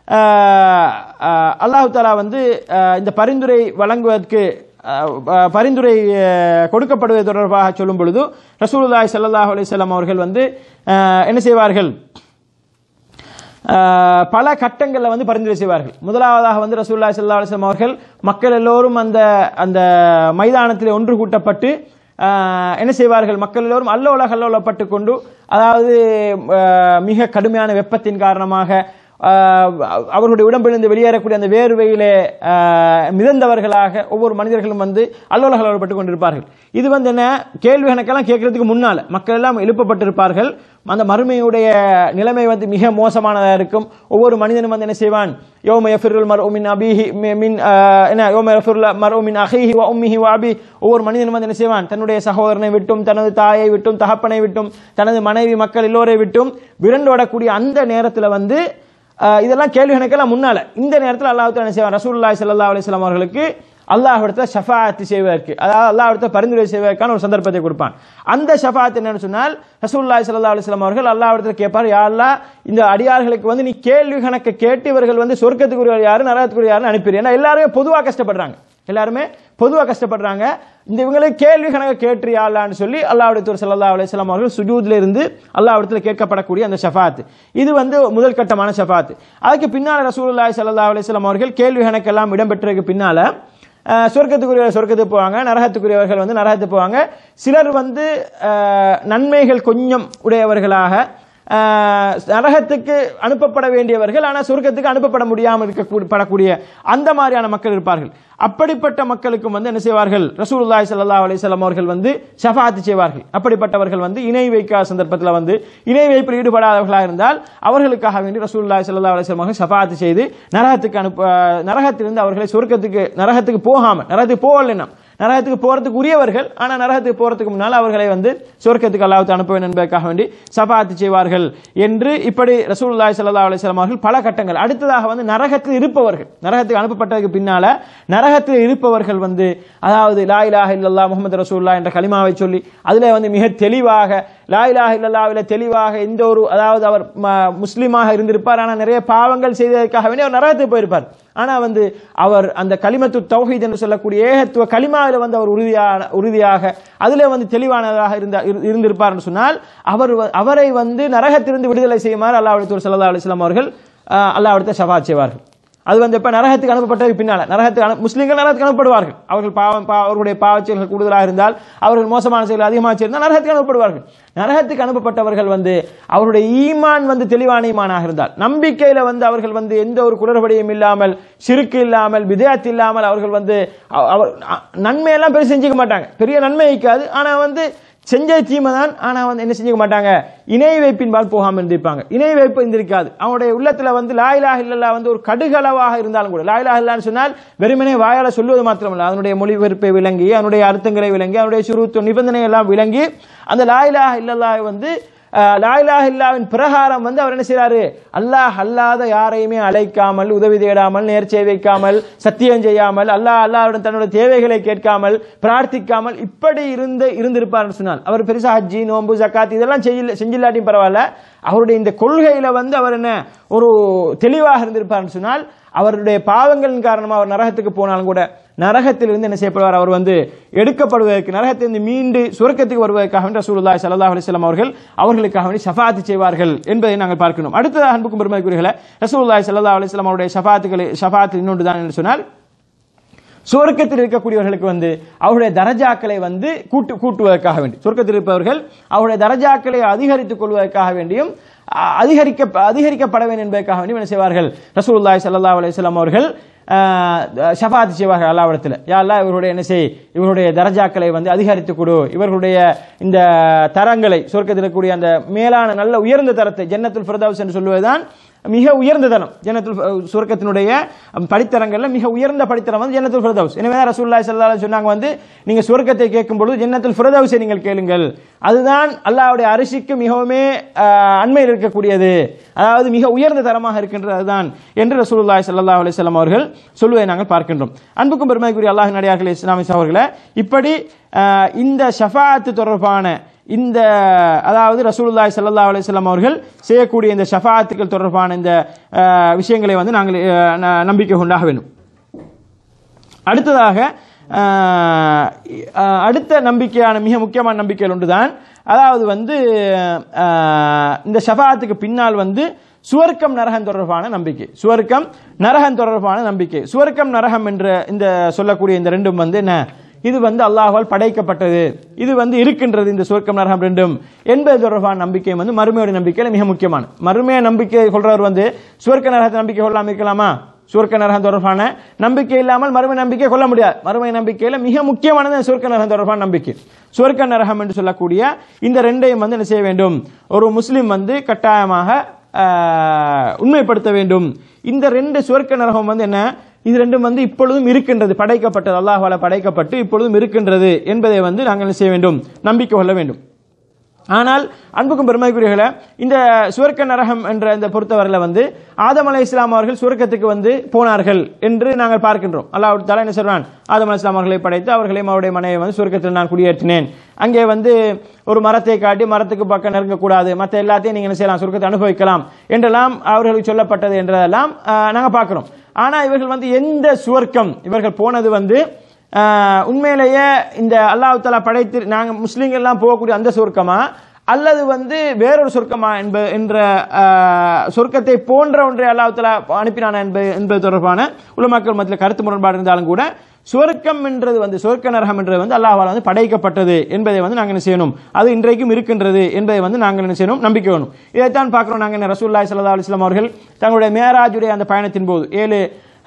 ஆஹ், ஆஹ், அல்லாஹ் தாலா வந்து ஆஹ், இந்த பரிந்துரை வழங்குவதற்கு ஆஹ், ஆஹ், பரிந்துரை ஆஹ், கொடுக்கப்படுவது தொடர்பாக சொல்லும் பொழுது ரசூலுல்லாஹி ஸல்லல்லாஹு அலைஹி வஸல்லம் அவர்கள் வந்து ஆஹ், என்ன செய்வார்கள் ஆஹ், பல கட்டங்களில் வந்து பரிந்துரை செய்வார்கள் முதலாவதாக வந்து ரசூலுல்லாஹி ஸல்லல்லாஹு அலைஹி வஸல்லம் அவர்கள் மக்கள் எல்லோரும் அந்த அந்த மைதானத்தில் ஒன்று கூட்டப்பட்டு ஆஹ், என்ன செய்வார்கள் மக்கள் எல்லோரும் அல்லோல கல்லோலப்பட்டு கொண்டு அதாவது ஆஹ், மிக கடுமையான வெப்பத்தின் காரணமாக ஆஹ், அவர்களுடைய உடம்பிலிருந்து வெளியேறக்கூடிய அந்த வேர்வையிலே ஆஹ், மிதந்தவர்களாக ஒவ்வொரு மனிதர்களும் வந்து அல்லோலகலப்பட்டு கொண்டிருப்பார்கள் இது வந்து என்ன கேள்வி கணக்கெல்லாம் கேட்கறதுக்கு முன்னால மக்கள் எல்லாம் எழுப்பப்பட்டிருப்பார்கள் அந்த மறுமையுடைய நிலைமை வந்து மிக மோசமானதாக இருக்கும் ஒவ்வொரு மனிதனும் வந்து என்ன செய்வான் யோம யஃபிருல் மர் மின் அபிஹி மி- மின் ஆஹ், என்ன யோம யஃபிருல் மர் மின் அஹிஹி வ உம்மிஹி வ அபி ஒவ்வொரு மனிதனும் வந்து என்ன செய்வான் தன்னுடைய சகோதரனை விட்டும் தனது தாயை விட்டும் தகப்பனை விட்டும் தனது மனைவி மக்கள் எல்லோரை விட்டும் விரண்டோடக்கூடிய அந்த நேரத்தில் வந்து ஆஹ், இதெல்லாம் கேள்வி கணக்கெல்லாம் முன்னால இந்த நேரத்தில் அல்லாஹ் என்ன செய்வான் ரசூலுல்லாஹி ஸல்லல்லாஹு அலைஹி வஸல்லம் அவர்களுக்கு அல்லாஹ் இடத்துல ஷஃபாத்து செய்வதற்கு அதாவது அல்லாஹ் இடத்துல பரிந்துரை செய்வதற்கான ஒரு சந்தர்ப்பத்தை கொடுப்பான் அந்த ஷஃபாத் என்னன்னு சொன்னால் ரசூலுல்லாஹி ஸல்லல்லாஹு அலைஹி வஸல்லம் அவர்கள் அல்லாஹ் இடத்துல கேட்பார் யா அல்லாஹ் இந்த அடியார்களுக்கு வந்து நீ கேள்வி கணக்கு கேட்டு இவர்கள் வந்து சொர்க்கத்துக்குரிய யாரு நரகத்துக்குரிய யாருன்னு அனுப்பிடு ஏன்னா எல்லாருமே பொதுவாக கஷ்டப்படுறாங்க எல்லாருமே பொதுவாக கஷ்டப்படுறாங்க இந்த இவங்களுக்கு கேள்வி கணக்கு கேட்டு யாழ்லான்னு சொல்லி அல்லாஹ்வுடைய தூர் ஸல்லல்லாஹு அலைஹி வஸல்லம் அவர்கள் சுஜூத்ல இருந்து அல்லாஹ்விடத்தில் கேட்கப்படக்கூடிய அந்த ஷஃபாத் இது வந்து முதல் கட்டமான ஷஃபாத் அதுக்கு பின்னால ரசூலுல்லாஹி ஸல்லல்லாஹு அலைஹி வஸல்லம் அவர்கள் கேள்வி கணக்கெல்லாம் இடம்பெற்றதுக்கு பின்னால அஹ், சொர்க்கத்துக்குரிய சொர்க்கத்துக்கு போவாங்க நரகத்துக்குரியவர்கள் வந்து நரகத்துக்கு போவாங்க சிலர் வந்து அஹ், நன்மைகள் கொஞ்சம் உடையவர்களாக அஹ், நரகத்துக்கு அனுப்பப்பட வேண்டியவர்கள் ஆனால் சொர்க்கத்துக்கு அனுப்பப்பட முடியாமல் இருக்க படக்கூடிய அந்த மாதிரியான மக்கள் இருப்பார்கள் அப்படிப்பட்ட மக்களுக்கும் வந்து என்ன செய்வார்கள் ரசூலுல்லாஹி ஸல்லல்லாஹு அலைஹி வஸல்லம் அவர்கள் வந்து ஷஃபாத்து செய்வார்கள் அப்படிப்பட்டவர்கள் வந்து இணை வைக்காத சந்தர்ப்பத்தில் வந்து இணை வைப்பில் ஈடுபடாதவர்களாக இருந்தால் அவர்களுக்காக வேண்டி ரசூலுல்லாஹி ஸல்லல்லாஹு அலைஹி வஸல்லம் அவர்கள் ஷஃபாத்து செய்து நரகத்துக்கு அனுப்ப நரகத்திலிருந்து அவர்களை சொர்க்கத்துக்கு நரகத்துக்கு போகாமல் நரகத்துக்கு போகலைன்னா நரகத்துக்கு போறதுக்கு உரியவர்கள் ஆனா நரகத்துக்கு போறதுக்கு முன்னால் அவர்களை வந்து சொர்க்கத்துக்கு அல்லாஹ் அனுப்ப வேண்டும் என்பதற்காக வேண்டி சபாத்து செய்வார்கள் என்று இப்படி ரசூலுல்லாஹி ஸல்லல்லாஹு அலைஹி வஸல்லம் அவர்கள் பல கட்டங்கள் அடுத்ததாக வந்து நரகத்தில் இருப்பவர்கள் நரகத்துக்கு அனுப்பப்பட்டதுக்கு பின்னால நரகத்தில் இருப்பவர்கள் வந்து அதாவது லா இலாஹ இல்லல்லாஹ் முஹம்மது ரசூலுல்லாஹ் என்ற கலிமாவை சொல்லி அதுல வந்து மிக தெளிவாக லா இலாஹ இல்லல்லாஹ்வில தெளிவாக எந்த ஒரு அதாவது அவர் ம- முஸ்லிமாக இருந்திருப்பார் ஆனால் நிறைய பாவங்கள் செய்ததற்காக வேண்டி அவர் நரகத்துக்கு போயிருப்பார் ஆனா வந்து அவர் அந்த கலிமத்து தௌஹீத் என்று சொல்லக்கூடிய ஏகத்துவ கலிமாவில் வந்து அவர் உறுதியான உறுதியாக அதிலே வந்து தெளிவானதாக இருந்த இரு- இருந்திருப்பார்னு சொன்னால் அவர் வ- அவரை வந்து நரகத்திலிருந்து விடுதலை செய்யுமாறு அல்லாஹ் சல்லா அலிஸ்லாம் அவர்கள் அல்லாஹ் ஷஃபாத் செய்வார்கள் அது வந்து இப்ப நரகத்துக்கு அனுப்பப்பட்டதுக்கு பின்னால நரகத்துக்கு அனு- முஸ்லிம்கள் நரகத்துக்கு அனுப்பப்படுவார்கள் அவர்கள் பாவம் பா- அவர்களுடைய பாவச்செயல்கள் கூடுதலாக இருந்தால் அவர்கள் மோசமான செயல்கள் அதிகமாக செய்திருந்தால் நரகத்துக்கு அனுப்பப்படுவார்கள் நரகத்துக்கு அனுப்பப்பட்டவர்கள் வந்து அவருடைய ஈமான் வந்து தெளிவான ஈமானாக இருந்தால் நம்பிக்கையில வந்து அவர்கள் வந்து எந்த ஒரு குளறுபடியும் இல்லாமல் சிறுக்கு இல்லாமல் விதயத்து இல்லாமல் அவர்கள் வந்து அவ- அவர் அ- நன்மையெல்லாம் பெரிய செஞ்சுக்க மாட்டாங்க பெரிய நன்மை இருக்காது ஆனா வந்து செஞ்ச தீமை தான் ஆனா வந்து என்ன செஞ்சுக்க மாட்டாங்க இணை வைப்பின்பால் போகாமல் இருந்திருப்பாங்க இணை வைப்பு இருந்திருக்காது அவனுடைய உள்ளத்துல வந்து லாயிலா இல்லல்லா வந்து ஒரு கடுகளவாக இருந்தாலும் கூட லாயிலா இல்லான்னு சொன்னால் வெறுமனே வாயால சொல்லுவது மாத்திரமல்ல அதனுடைய மொழிபெயர்ப்பை விளங்கி அதனுடைய அர்த்தங்களை விளங்கி அதனுடைய சுருத்து நிபந்தனை எல்லாம் விளங்கி அந்த லாயிலா இல்லல்லா வந்து அஹ், லா இலாஹ இல்லாவின் பிரகாரம் வந்து அவர் என்ன செய்றாரு அல்லாஹ் அல்லாத யாரையுமே அழைக்காமல் உதவி தேடாமல் நேர்ச்சை வைக்காமல் சத்தியம் செய்யாமல் அல்லாஹ் அல்லாஹ்விடம் தன்னுடைய தேவைகளை கேட்காமல் பிரார்த்திக்காமல் இப்படி இருந்து இருந்திருப்பார்னு சொன்னால் அவர் பெருசா ஹஜ்ஜி நோன்பு ஜக்காத் இதெல்லாம் செய்யல செஞ்சில்லாட்டியும் பரவாயில்ல அவருடைய இந்த கொள்கையில வந்து அவர் என்ன ஒரு தெளிவாக இருந்திருப்பார்னு சொன்னால் அவருடைய பாவங்களின் காரணமாக அவர் நரகத்துக்கு போனாலும் கூட நரகத்திலிருந்து என்ன செய்யப்படுவார் அவர் வந்து எடுக்கப்படுவதற்கு நரகத்திலிருந்து மீண்டு சுரக்கத்துக்கு வருவதற்காக வேண்டி ரசூலுல்லாஹி ஸல்லல்லாஹு அலைஹி வஸல்லம் அவர்கள் அவர்களுக்காக வேண்டி ஷஃபாத்து செய்வார்கள் என்பதை நாங்கள் பார்க்கணும் அடுத்ததாக அன்புக்கும் பெருமைக்குரியர்களே ரசூலுல்லாஹி ஸல்லல்லாஹு அலைஹி வஸல்லம் அவருடைய ஷஃபாத்துகளை ஷஃபாத் இன்னொன்று தான் என்று சொன்னால் சுவர்க்கத்தில் இருக்கக்கூடியவர்களுக்கு வந்து அவருடைய தரஜாக்களை வந்து கூட்டு கூட்டுவதற்காக வேண்டி சுவர்க்கத்தில் இருப்பவர்கள் அவருடைய தரஜாக்களை அதிகரித்துக் கொள்வதற்காக வேண்டியும் அ- அதிகரிக்க அதிகரிக்கப்பட வேண்டும் என்பதற்காக வேண்டியும் என்ன செய்வார்கள் ரசூலுல்லாஹி ஸல்லல்லாஹு அலைஹி வஸல்லம் அவர்கள் ஷஃபாத் செய்வார்கள் அல்லாவிடத்தில் யா அல்லாஹ் இவருடைய என்ன செய் இவருடைய தரஜாக்களை வந்து அதிகரித்து கொடு இவர்களுடைய இந்த தரங்களை சொர்க்கத்தில் இருக்கக்கூடிய அந்த மேலான நல்ல உயர்ந்த தரத்தை ஜன்னத்துல் ஃபிர்தௌஸ் என்று சொல்லுவதுதான் மிக உயர்ந்த தரம் ஜன்னத்துல் ஃப- சுவர்க்கத்தினுடைய படித்தரங்கள்ல மிக உயர்ந்த படித்தரம் வந்து ஜன்னத்துல் ஃபிர்தௌஸ் எனவே தான் ரசூலுல்லாஹி ஸல்லல்லாஹு அலைஹி சொன்னாங்க வந்து நீங்க சுவர்க்கத்தை கேட்கும் பொழுது ஜன்னத்துல் ஃபிர்தௌஸை நீங்கள் கேளுங்கள் அதுதான் அல்லாஹ்வுடைய அரிசிக்கு மிகவுமே ஆஹ், அண்மையில் இருக்கக்கூடியது அதாவது மிக உயர்ந்த தரமாக இருக்கின்றது அதுதான் என்று ரசூலுல்லாஹி ஸல்லல்லாஹு அலைஹி வஸல்லம் அவர்கள் சொல்லுவதை நாங்கள் பார்க்கின்றோம் அன்புக்கும் பெருமைக்குரிய அல்லாஹ் நடிகார்களே இஸ்லாமிய சகோதரர்களே இப்படி ஆஹ், இந்த ஷஃபாத்து தொடர்பான இந்த அதாவது ரசூலுல்லாஹி ஸல்லல்லாஹு அலைஹி வஸல்லம் அவர்கள் செய்யக்கூடிய இந்த ஷஃபாத்துக்கள் தொடர்பான இந்த அஹ், விஷயங்களை வந்து நாங்கள் அஹ், ந- நம்பிக்கை கொண்டாக வேண்டும் அடுத்ததாக அஹ், அஹ், அடுத்த நம்பிக்கையான மிக முக்கியமான நம்பிக்கைகள் ஒன்றுதான் அதாவது வந்து அஹ், இந்த ஷஃபாத்துக்கு பின்னால் வந்து சுவர்க்கம் நரகம் தொடர்பான நம்பிக்கை சுவர்க்கம் நரகம் தொடர்பான நம்பிக்கை சுவர்க்கம் நரகம் என்ற இந்த சொல்லக்கூடிய இந்த ரெண்டும் வந்து என்ன இது வந்து அல்லாஹ்வால் படைக்கப்பட்டது இது வந்து இருக்கின்றது இந்த சுவர்க்கம் நரகம் ரெண்டும் என்பது தொடர்பான நம்பிக்கை வந்து மறுமையோட நம்பிக்கையில மிக முக்கியமான மறுமைய நம்பிக்கை கொள்றவர் வந்து சுவர்க்க நரகத்தை நம்பிக்கை கொள்ளாம இருக்கலாமா சுவர்க்க நரகம் தொடர்பான நம்பிக்கை இல்லாமல் மறுமை நம்பிக்கை கொள்ள முடியாது மறுமை நம்பிக்கையில மிக முக்கியமானது இந்த சுவர்க்க நரகம் தொடர்பான நம்பிக்கை சுவர்க்க நரகம் என்று சொல்லக்கூடிய இந்த ரெண்டையும் வந்து என்ன செய்ய வேண்டும் ஒரு முஸ்லிம் வந்து கட்டாயமாக ஆஹ், உண்மைப்படுத்த வேண்டும் இந்த ரெண்டு சுவர்க்க நரகம் வந்து என்ன இது ரெண்டும் வந்து இப்பொழுதும் இருக்கின்றது படைக்கப்பட்டது அல்லாஹ்வால படைக்கப்பட்டு இப்பொழுதும் இருக்கின்றது என்பதை வந்து நாங்கள் என்ன செய்ய வேண்டும் நம்பிக்கை கொள்ள வேண்டும் ஆனால் அன்புக்கும் பெருமைக்குரியர்களே இந்த சுவர்க்க நரகம் என்ற இந்த பொறுத்தவரையில் வந்து ஆதம் அலை இஸ்லாம் அவர்கள் சுவர்க்கத்துக்கு வந்து போனார்கள் என்று நாங்கள் பார்க்கின்றோம் அல்லாஹ் தலா என்ன சொல்றான் ஆதம் அலை இஸ்லாம் அவர்களை படைத்து அவர்களையும் அவருடைய மனைவி வந்து சுவர்க்கத்தில் நான் குடியேற்றினேன் அங்கே வந்து ஒரு மரத்தை காட்டி மரத்துக்கு பக்கம் நெருங்கக்கூடாது மற்ற எல்லாத்தையும் நீங்கள் என்ன செய்யலாம் சுவர்க்கத்தை அனுபவிக்கலாம் என்றெல்லாம் அவர்களுக்கு சொல்லப்பட்டது என்றதெல்லாம் ஆஹ், நாங்கள் பார்க்கிறோம் ஆனால் இவர்கள் வந்து எந்த சுவர்க்கம் இவர்கள் போனது வந்து ஆஹ் உண்மையிலேயே இந்த அல்லாஹ் தலா படைத்து நாங்கள் முஸ்லீம்கள் எல்லாம் போகக்கூடிய அந்த சொர்க்கமா அல்லது வந்து வேறொரு சொர்க்கமா என்ப என்ற ஆஹ், சொர்க்கத்தை போன்ற ஒன்றை அல்லாஹ் தலா அனுப்பினான என்பது என்பது தொடர்பான உலமாக்கள் மத்தியில் கருத்து முரண்பாடு இருந்தாலும் கூட சுவர்க்கம் என்றது வந்து சுவர்க்க நரகம் என்றது வந்து அல்லாஹ்வால் வந்து படைக்கப்பட்டது என்பதை வந்து நாங்கள் என்ன செய்யணும் அது இன்றைக்கும் இருக்கின்றது என்பதை வந்து நாங்கள் என்ன செய்யணும் நம்பிக்கை வேணும் இதைத்தான் பார்க்கிறோம் நாங்கள் ரசூல்லாய் சல்லா அலிஸ்லாம் அவர்கள் தங்களுடைய மேராஜுடைய அந்த பயணத்தின் போது ஏழு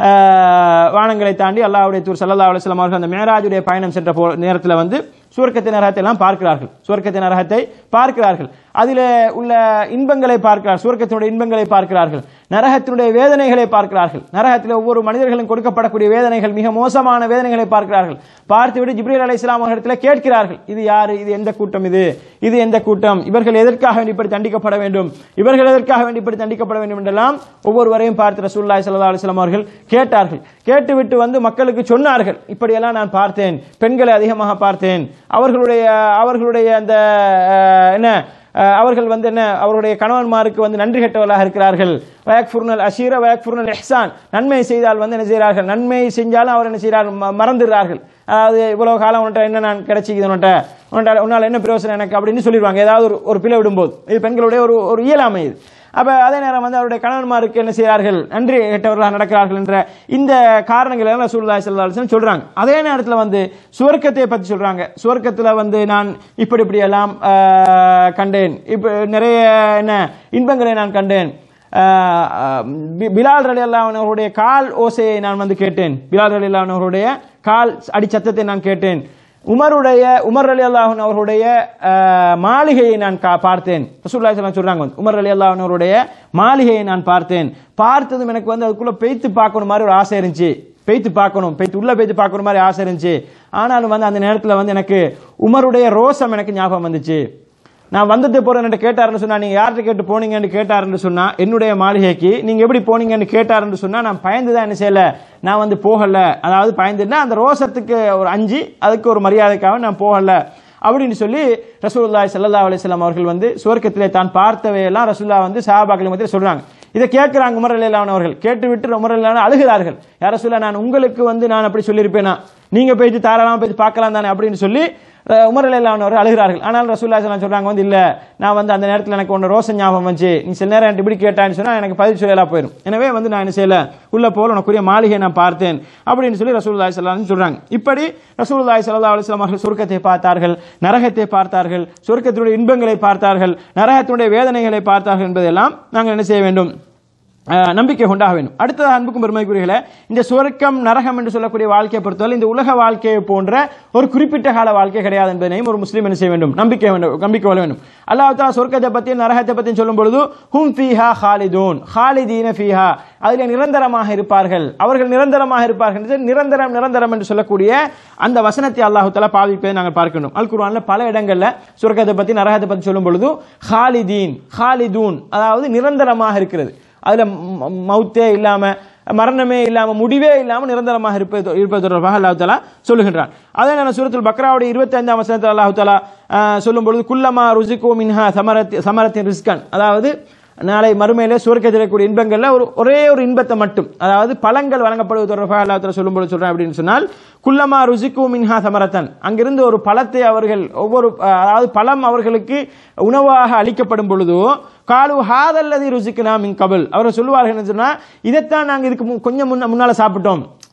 ஆஹ், வானங்களை தாண்டி அல்லாஹ்வுடைய தூர் சல்லா அலுவலாம் அவர்கள் அந்த மேராஜுடைய பயணம் சென்ற போ நேரத்தில் வந்து சுவர்க்கத்தின் நரகத்தை எல்லாம் பார்க்கிறார்கள் சுவர்க்கத்தின் நரகத்தை பார்க்கிறார்கள் அதில் உள்ள இன்பங்களை பார்க்கிறார்கள் சுவர்க்கத்தினுடைய இன்பங்களை பார்க்கிறார்கள் நரகத்தினுடைய வேதனைகளை பார்க்கிறார்கள் நரகத்தில் ஒவ்வொரு மனிதர்களும் கொடுக்கப்படக்கூடிய வேதனைகள் மிக மோசமான வேதனைகளை பார்க்கிறார்கள் பார்த்துவிட்டு ஜிப்ரீல் அலை இஸ்லாம் அவர்களிடத்தில் கேட்கிறார்கள் இது யாரு இது எந்த கூட்டம் இது இது எந்த கூட்டம் இவர்கள் எதற்காக வேண்டி இப்படி தண்டிக்கப்பட வேண்டும் இவர்கள் எதற்காக வேண்டி இப்படி தண்டிக்கப்பட வேண்டும் என்றெல்லாம் ஒவ்வொருவரையும் பார்த்து ரசூல்லாய் சல்லா அலிஸ்லாம் அவர்கள் கேட்டார்கள் கேட்டுவிட்டு வந்து மக்களுக்கு சொன்னார்கள் இப்படியெல்லாம் நான் பார்த்தேன் பெண்களை அதிகமாக பார்த்தேன் அவர்களுடைய அவர்களுடைய அந்த அஹ், என்ன அஹ், அவர்கள் வந்து என்ன அவருடைய கணவன்மாருக்கு வந்து நன்றி கெட்டவர்களாக இருக்கிறார்கள் வயக்ஃபுர்னல் அஷீர வயக்ஃபுர்னல் எஹ்சான் நன்மை செய்தால் வந்து என்ன செய்கிறார்கள் நன்மை செஞ்சாலும் அவர் என்ன செய்கிறார்கள் ம- மறந்துடுறார்கள் அதாவது இவ்வளவு காலம் உன்ட்ட என்ன நான் கிடைச்சிக்குது உன்ட்ட உன்ட்ட உன்னால் என்ன பிரயோசனம் எனக்கு அப்படின்னு சொல்லிடுவாங்க ஏதாவது ஒரு ஒரு பிழை விடும்போது இது பெண்களுடைய ஒரு ஒரு இயலாமை இது அப்ப அதே நேரம் வந்து அவருடைய கணவன்மாருக்கு என்ன செய்கிறார்கள் நன்றி கெட்டவர்களாக நடக்கிறார்கள் என்ற இந்த காரணங்களை எல்லாம் ரசூலுல்லாஹி ஸல்லல்லாஹு அலைஹி வஸல்லம் சொல்றாங்க அதே நேரத்தில் வந்து சுவர்க்கத்தை பற்றி சொல்றாங்க சுவர்க்கத்தில் வந்து நான் இப்படி இப்படி எல்லாம் ஆஹ், கண்டேன் இப்ப நிறைய என்ன இன்பங்களை நான் கண்டேன் ஆஹ், ஆஹ், பி- பிலால் ரலி அவர்களுடைய கால் ஓசையை நான் வந்து கேட்டேன் பிலால் ரலி அவர்களுடைய கால் அடி சத்தத்தை நான் கேட்டேன் உமருடைய உமர் அலி அல்லாஹன் அவர்களுடைய ஆஹ், மாளிகையை நான் கா- பார்த்தேன் ரசூலுல்லாஹி ஸல்லல்லாஹு அலைஹி வஸல்லம் சொல்றாங்க வந்து, உமர் அலி அல்லாஹன் அவருடைய மாளிகையை நான் பார்த்தேன் பார்த்ததும் எனக்கு வந்து அதுக்குள்ள பெய்த்து பார்க்கணும் மாதிரி ஒரு ஆசை இருந்துச்சு பெய்த்து பார்க்கணும் பெய்த்து உள்ள பெய்த்து பார்க்கணும் மாதிரி ஆசை இருந்துச்சு ஆனாலும் வந்து அந்த நேரத்தில் வந்து எனக்கு உமருடைய ரோசம் எனக்கு ஞாபகம் வந்துச்சு நான் வந்தது போறேன் கேட்டாருன்னு சொன்னா நீங்க யார்கிட்ட கேட்டு போனீங்கன்னு கேட்டாருன்னு சொன்னா என்னுடைய மாளிகைக்கு நீங்க எப்படி போனீங்கன்னு கேட்டாருன்னு சொன்னா நான் பயந்து தான் என்ன செய்யல நான் வந்து போகல அதாவது பயந்துன்னா அந்த ரோசத்துக்கு ஒரு அஞ்சு அதுக்கு ஒரு மரியாதைக்காக நான் போகல அப்படின்னு சொல்லி ரசூலுல்லாஹி ஸல்லல்லாஹு அலைஹி வஸல்லம் அவர்கள் வந்து சுவர்க்கத்திலே தான் பார்த்தவையெல்லாம் ரசூல்லா வந்து சஹாபாக்கள் மத்தியில் சொல்றாங்க இதை கேட்கிறாங்க உமர் அலிலான் அவர்கள் கேட்டு விட்டு உமர் அலிலான் அழுகிறார்கள் யார சொல்ல நான் உங்களுக்கு வந்து நான் அப்படி சொல்லியிருப்பேனா நீங்க போயிட்டு தாராளமா போயிட்டு பார்க்கலாம் தானே அப்படின்னு சொல்லி அஹ், உமர் அலிலான் அவர்கள் அழுகிறார்கள் ஆனால் ரசூல்லா ஸல்லல்லாஹு சொல்றாங்க வந்து இல்ல நான் வந்து அந்த நேரத்தில் எனக்கு ஒன்று ரோச ஞாபகம் வந்துச்சு நீ சில நேரம் என்கிட்ட இப்படி கேட்டான்னு சொன்னா எனக்கு பதில் சொல்லலாம் போயிடும் எனவே வந்து நான் என்ன செய்யல உள்ள போல உனக்குரிய மாளிகை நான் பார்த்தேன் அப்படின்னு சொல்லி ரசூலுல்லாஹி ஸல்லல்லாஹு அலைஹி சொல்றாங்க இப்படி ரசூலுல்லாஹி ஸல்லல்லாஹு அலைஹி வஸல்லம் அவர்கள் சொர்க்கத்தை பார்த்தார்கள் நரகத்தை பார்த்தார்கள் சொர்க்கத்தினுடைய இன்பங்களை பார்த்தார்கள் நரகத்தினுடைய வேதனைகளை பார்த்தார்கள் என்பதெல்லாம் நாங்கள் என்ன செய்ய வேண்டும் அஹ், நம்பிக்கை கொண்டாக வேண்டும் அடுத்ததாக அன்புக்கும் பெருமைக்குரியர்களே இந்த சுவர்க்கம் நரகம் என்று சொல்லக்கூடிய வாழ்க்கையை பொறுத்தவரை இந்த உலக வாழ்க்கையை போன்ற ஒரு குறிப்பிட்ட கால வாழ்க்கை கிடையாது என்பதனையும் ஒரு முஸ்லீம் என்ன செய்ய வேண்டும் நம்பிக்கை வேண்டும் நம்பிக்கை கொள்ள வேண்டும் அல்லாஹ் தாலா சொர்க்கத்தை பற்றியும் நரகத்தை பற்றியும் சொல்லும் பொழுது ஹும் ஃபீஹா ஹாலிதூன் ஹாலிதீன ஃபீஹா அதில் நிரந்தரமாக இருப்பார்கள் அவர்கள் நிரந்தரமாக இருப்பார்கள் என்று நிரந்தரம் நிரந்தரம் என்று சொல்லக்கூடிய அந்த வசனத்தை அல்லாஹு தலா பாவிப்பதை நாங்கள் பார்க்கணும் அல் குர்ஆன்ல பல இடங்கள்ல சுவர்க்கத்தை பற்றி நரகத்தை பற்றி சொல்லும் பொழுது ஹாலிதீன் ஹாலிதூன் அதாவது நிரந்தரமாக இருக்கிறது அதுல ம- மௌத்தே இல்லாம மரணமே இல்லாம முடிவே இல்லாம நிரந்தரமாக இருப்பது இருப்பது தொடர்பாக அல்லாஹ் தாலா சொல்லுகின்றான் அதே நான் சூரத்துல் பக்ராவுடைய இருபத்தி ஐந்தாம் வசனத்தில் அல்லாஹ் தாலா ஆஹ், சொல்லும் பொழுது குல்லமா ருசிகோ மின்ஹா சமரத்தி சமரத்தின் ரிஸ்கன் அதாவது நாளை மறுமையிலே சுவர்க்கத்தில் இருக்கக்கூடிய இன்பங்கள்ல ஒரு ஒரே ஒரு இன்பத்தை மட்டும் அதாவது பழங்கள் வழங்கப்படுவது தொடர்பாக அல்லாஹ் தாலா சொல்லும்போது சொல்றேன் அப்படின்னு சொன்னால் குல்லமா ருசிக்கு மின்ஹா சமரத்தன் அங்கிருந்து ஒரு பழத்தை அவர்கள் ஒவ்வொரு அஹ், அதாவது பழம் அவர்களுக்கு உணவாக அளிக்கப்படும் பொழுதோ காலு ஹாதல்லதி ருசிக்குனா மின் கபல் அவர்கள் சொல்லுவார்கள் என்ன சொன்னா இதைத்தான் நாங்க இதுக்கு மு- கொஞ்சம் முன்ன முன்னால சாப்பிட்டோம்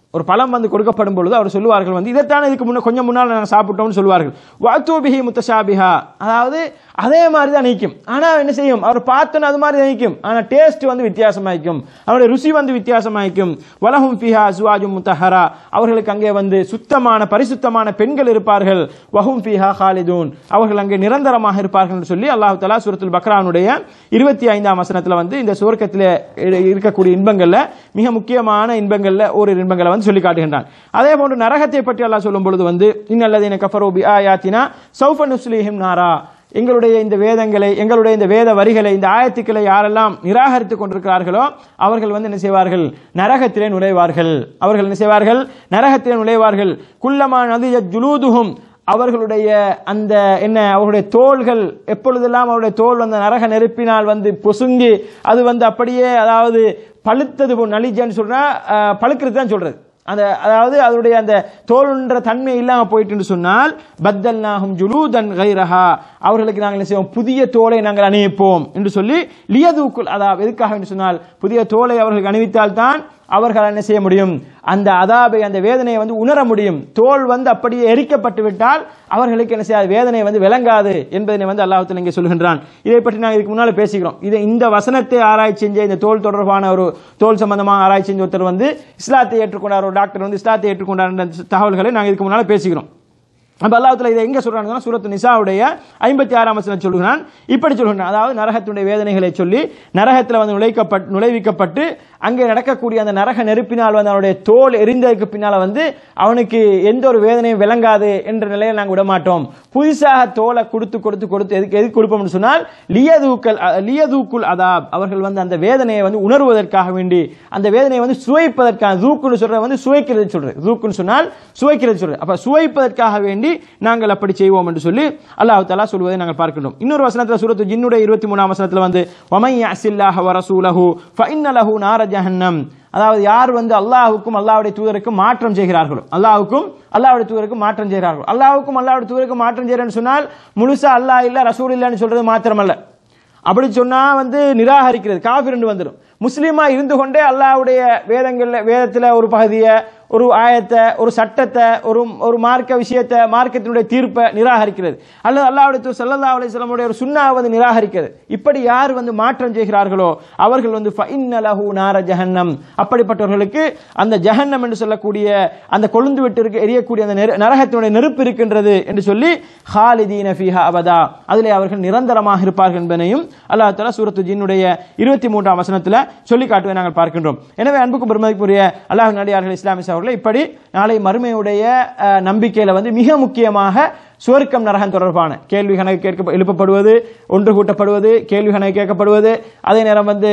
ஒரு பழம் வந்து கொடுக்கப்படும் பொழுது அவர் சொல்லுவார்கள் வந்து இதைத்தானே இதுக்கு முன்ன கொஞ்சம் முன்னால் நாங்கள் சாப்பிட்டோம்னு சொல்லுவார்கள் வாத்தூபிஹி முத்தஷாபிஹா அதாவது அதே மாதிரி தான் நிற்கும் ஆனால் என்ன செய்யும் அவர் பார்த்தோன்னு அது மாதிரி தான் நிற்கும் ஆனால் டேஸ்ட் வந்து வித்தியாசமாயிக்கும் அவருடைய ருசி வந்து வித்தியாசமாயிக்கும் வலஹும் ஃபிஹா சுவாஜும் முத்தஹரா அவர்களுக்கு அங்கே வந்து சுத்தமான பரிசுத்தமான பெண்கள் இருப்பார்கள் வஹும் ஃபிஹா ஹாலிதூன் அவர்கள் அங்கே நிரந்தரமாக இருப்பார்கள் என்று சொல்லி அல்லாஹ் தலா சூரத்துல் பக்ரானுடைய இருபத்தி ஐந்தாம் வசனத்தில் வந்து இந்த சுவர்க்கத்தில் இருக்கக்கூடிய இன்பங்கள்ல மிக முக்கியமான இன்பங்கள்ல ஒரு இன்பங்களை வந்து சொல்லி காட்டுகின்றான் அதே போன்று நரகத்தை பற்றி அல்லாஹ் சொல்லும் பொழுது வந்து இன்னல்லதீன கஃபரோ பி ஆயாத்தினா சௌஃப நுஸ்லிஹிம் நாரா எங்களுடைய இந்த வேதங்களை எங்களுடைய இந்த வேத வரிகளை இந்த ஆயத்துக்களை யாரெல்லாம் நிராகரித்துக் கொண்டிருக்கிறார்களோ அவர்கள் வந்து என்ன செய்வார்கள் நரகத்திலே நுழைவார்கள் அவர்கள் என்ன செய்வார்கள் நரகத்திலே நுழைவார்கள் குல்லமா நதிய ஜுலூதுகும் அவர்களுடைய அந்த என்ன அவருடைய தோள்கள் எப்பொழுதெல்லாம் அவருடைய தோல் அந்த நரக நெருப்பினால் வந்து பொசுங்கி அது வந்து அப்படியே அதாவது பழுத்தது போ நலிஜன்னு சொல்றா அஹ், பழுக்கிறது தான் சொல்றது அந்த அதாவது அதனுடைய அந்த தோல்ன்ற தன்மை இல்லாம போயிட்டு சொன்னால் பத்தல் நாகும் ஜுலூதன் கைரஹா அவர்களுக்கு நாங்கள் என்ன செய்வோம் புதிய தோலை நாங்கள் அணிவிப்போம் என்று சொல்லி லியதூக்குல் அதாவது எதுக்காக என்று சொன்னால் புதிய தோலை அவர்களுக்கு அணிவித்தால் தான் அவர்கள் என்ன செய்ய முடியும் அந்த அதாபை அந்த வேதனையை வந்து உணர முடியும் தோல் வந்து அப்படியே எரிக்கப்பட்டு விட்டால் அவர்களுக்கு என்ன செய்யாது வேதனை வந்து விளங்காது என்பதனை வந்து அல்லாஹத்தில் இங்கே சொல்கின்றான் இதை பற்றி நாங்கள் இதுக்கு முன்னால் பேசிக்கிறோம் இதை இந்த வசனத்தை ஆராய்ச்சி செஞ்ச இந்த தோல் தொடர்பான ஒரு தோல் சம்பந்தமாக ஆராய்ச்சி செஞ்ச ஒருத்தர் வந்து இஸ்லாத்தை ஏற்றுக்கொண்டார் ஒரு டாக்டர் வந்து இஸ்லாத்தை ஏற்றுக்கொண்டார் என்ற தகவல்களை நாங்கள் இதுக்கு முன்னால் பேசிக்கிறோம் அப்ப அல்லாஹ்வுல இதை எங்க சொல்றாங்கன்னா சூரத்து நிசாவுடைய ஐம்பத்தி ஆறாம் வசனம் சொல்கிறான் இப்படி சொல்கிறான் அதாவது நரகத்துடைய வேதனைகளை சொல்லி நரகத்தில் வந்து நுழைக்கப்பட்டு நுழைவிக்கப்பட்டு அங்கே நடக்கக்கூடிய அந்த நரக நெருப்பினால் வந்து அவனுடைய தோல் எரிந்ததுக்கு பின்னால வந்து அவனுக்கு எந்த ஒரு வேதனையும் விளங்காது என்ற நிலையை நாங்கள் விட மாட்டோம் புதுசாக தோலை கொடுத்து கொடுத்து கொடுத்து எதுக்கு எதுக்கு கொடுப்போம்னு சொன்னால் லியதூக்கல் அ- லியதூக்குல் அதாப் அவர்கள் வந்து அந்த வேதனையை வந்து உணர்வதற்காக வேண்டி அந்த வேதனையை வந்து சுவைப்பதற்காக தூக்குன்னு சொல்றது வந்து சுவைக்கிறது சொல்றது தூக்குன்னு சொன்னால் சுவைக்கிறது சொல்றது அப்ப சுவைப்பதற்காக வேண்டி நாங்கள் அப்படி செய்வோம் என்று சொல்லி அல்லாஹ் தஆலா சொல்வதை நாங்கள் பார்க்கின்றோம் இன்னொரு வசனத்தில் சூரத்து ஜின்னுடைய இருபத்தி மூணாம் வசனத்தில் வந்து வமை அசில்லாஹ வரசூலஹு ஃபஇன்ன லஹு நார ஜஹன்னம் அதாவது யார் வந்து அல்லாஹ்வுக்கும் அல்லாஹ்வுடைய தூதருக்கும் மாற்றம் செய்கிறார்களோ அல்லாஹ்வுக்கும் அல்லாஹ்வுடைய தூதருக்கும் மாற்றம் செய்கிறார்களோ அல்லாஹ்வுக்கும் அல்லாஹ்வுடைய தூதருக்கும் மாற்றம் செய்கிறேன்னு சொன்னால் முழுசா அல்லாஹ் இல்ல ரசூல் இல்லைன்னு சொல்றது மாத்திரமல்ல அப்படி சொன்னா வந்து நிராகரிக்கிறது காஃபிர் வந்துடும் முஸ்லீமா இருந்து கொண்டே அல்லாஹ்வுடைய வேதங்கள்ல வேதத்துல ஒரு பகுதியை ஒரு ஆயத்தை ஒரு சட்டத்தை ஒரு ஒரு மார்க்க விஷயத்தை மார்க்கத்தினுடைய தீர்ப்பை நிராகரிக்கிறது அல்லது அல்லாஹ்வுடைய தூதர் ஸல்லல்லாஹு அலைஹி வஸல்லமுடைய ஒரு சுன்னாவை வந்து நிராகரிக்கிறது இப்படி யார் வந்து மாற்றம் செய்கிறார்களோ அவர்கள் வந்து ஃபஇன்ன லஹு நார ஜஹன்னம் அப்படிப்பட்டவர்களுக்கு அந்த ஜஹன்னம் என்று சொல்லக்கூடிய அந்த கொழுந்து விட்டு இருக்க எரியக்கூடிய அந்த நெரு- நரகத்தினுடைய நெருப்பு இருக்கின்றது என்று சொல்லி ஹாலிதீன ஃபீஹா அபதா அதிலே அவர்கள் நிரந்தரமாக இருப்பார்கள் என்பதையும் அல்லாஹ் தஆலா சூரத்து ஜின்னுடைய இருபத்தி மூன்றாம் வசனத்தில் சொல்லி காட்டுவதை நாங்கள் பார்க்கின்றோம் எனவே அன்புக்கு பெருமதிக்குரிய அல்லாஹ் நடிகார்கள் இஸ்லாமிய அவர்களை இப்படி நாளை மறுமையுடைய அஹ், நம்பிக்கையில வந்து மிக முக்கியமாக சுவர்க்கம் நரகம் தொடர்பான கேள்வி கணக்கு கேட்க எழுப்பப்படுவது ஒன்று கூட்டப்படுவது கேள்வி கணக்கு கேட்கப்படுவது அதே நேரம் வந்து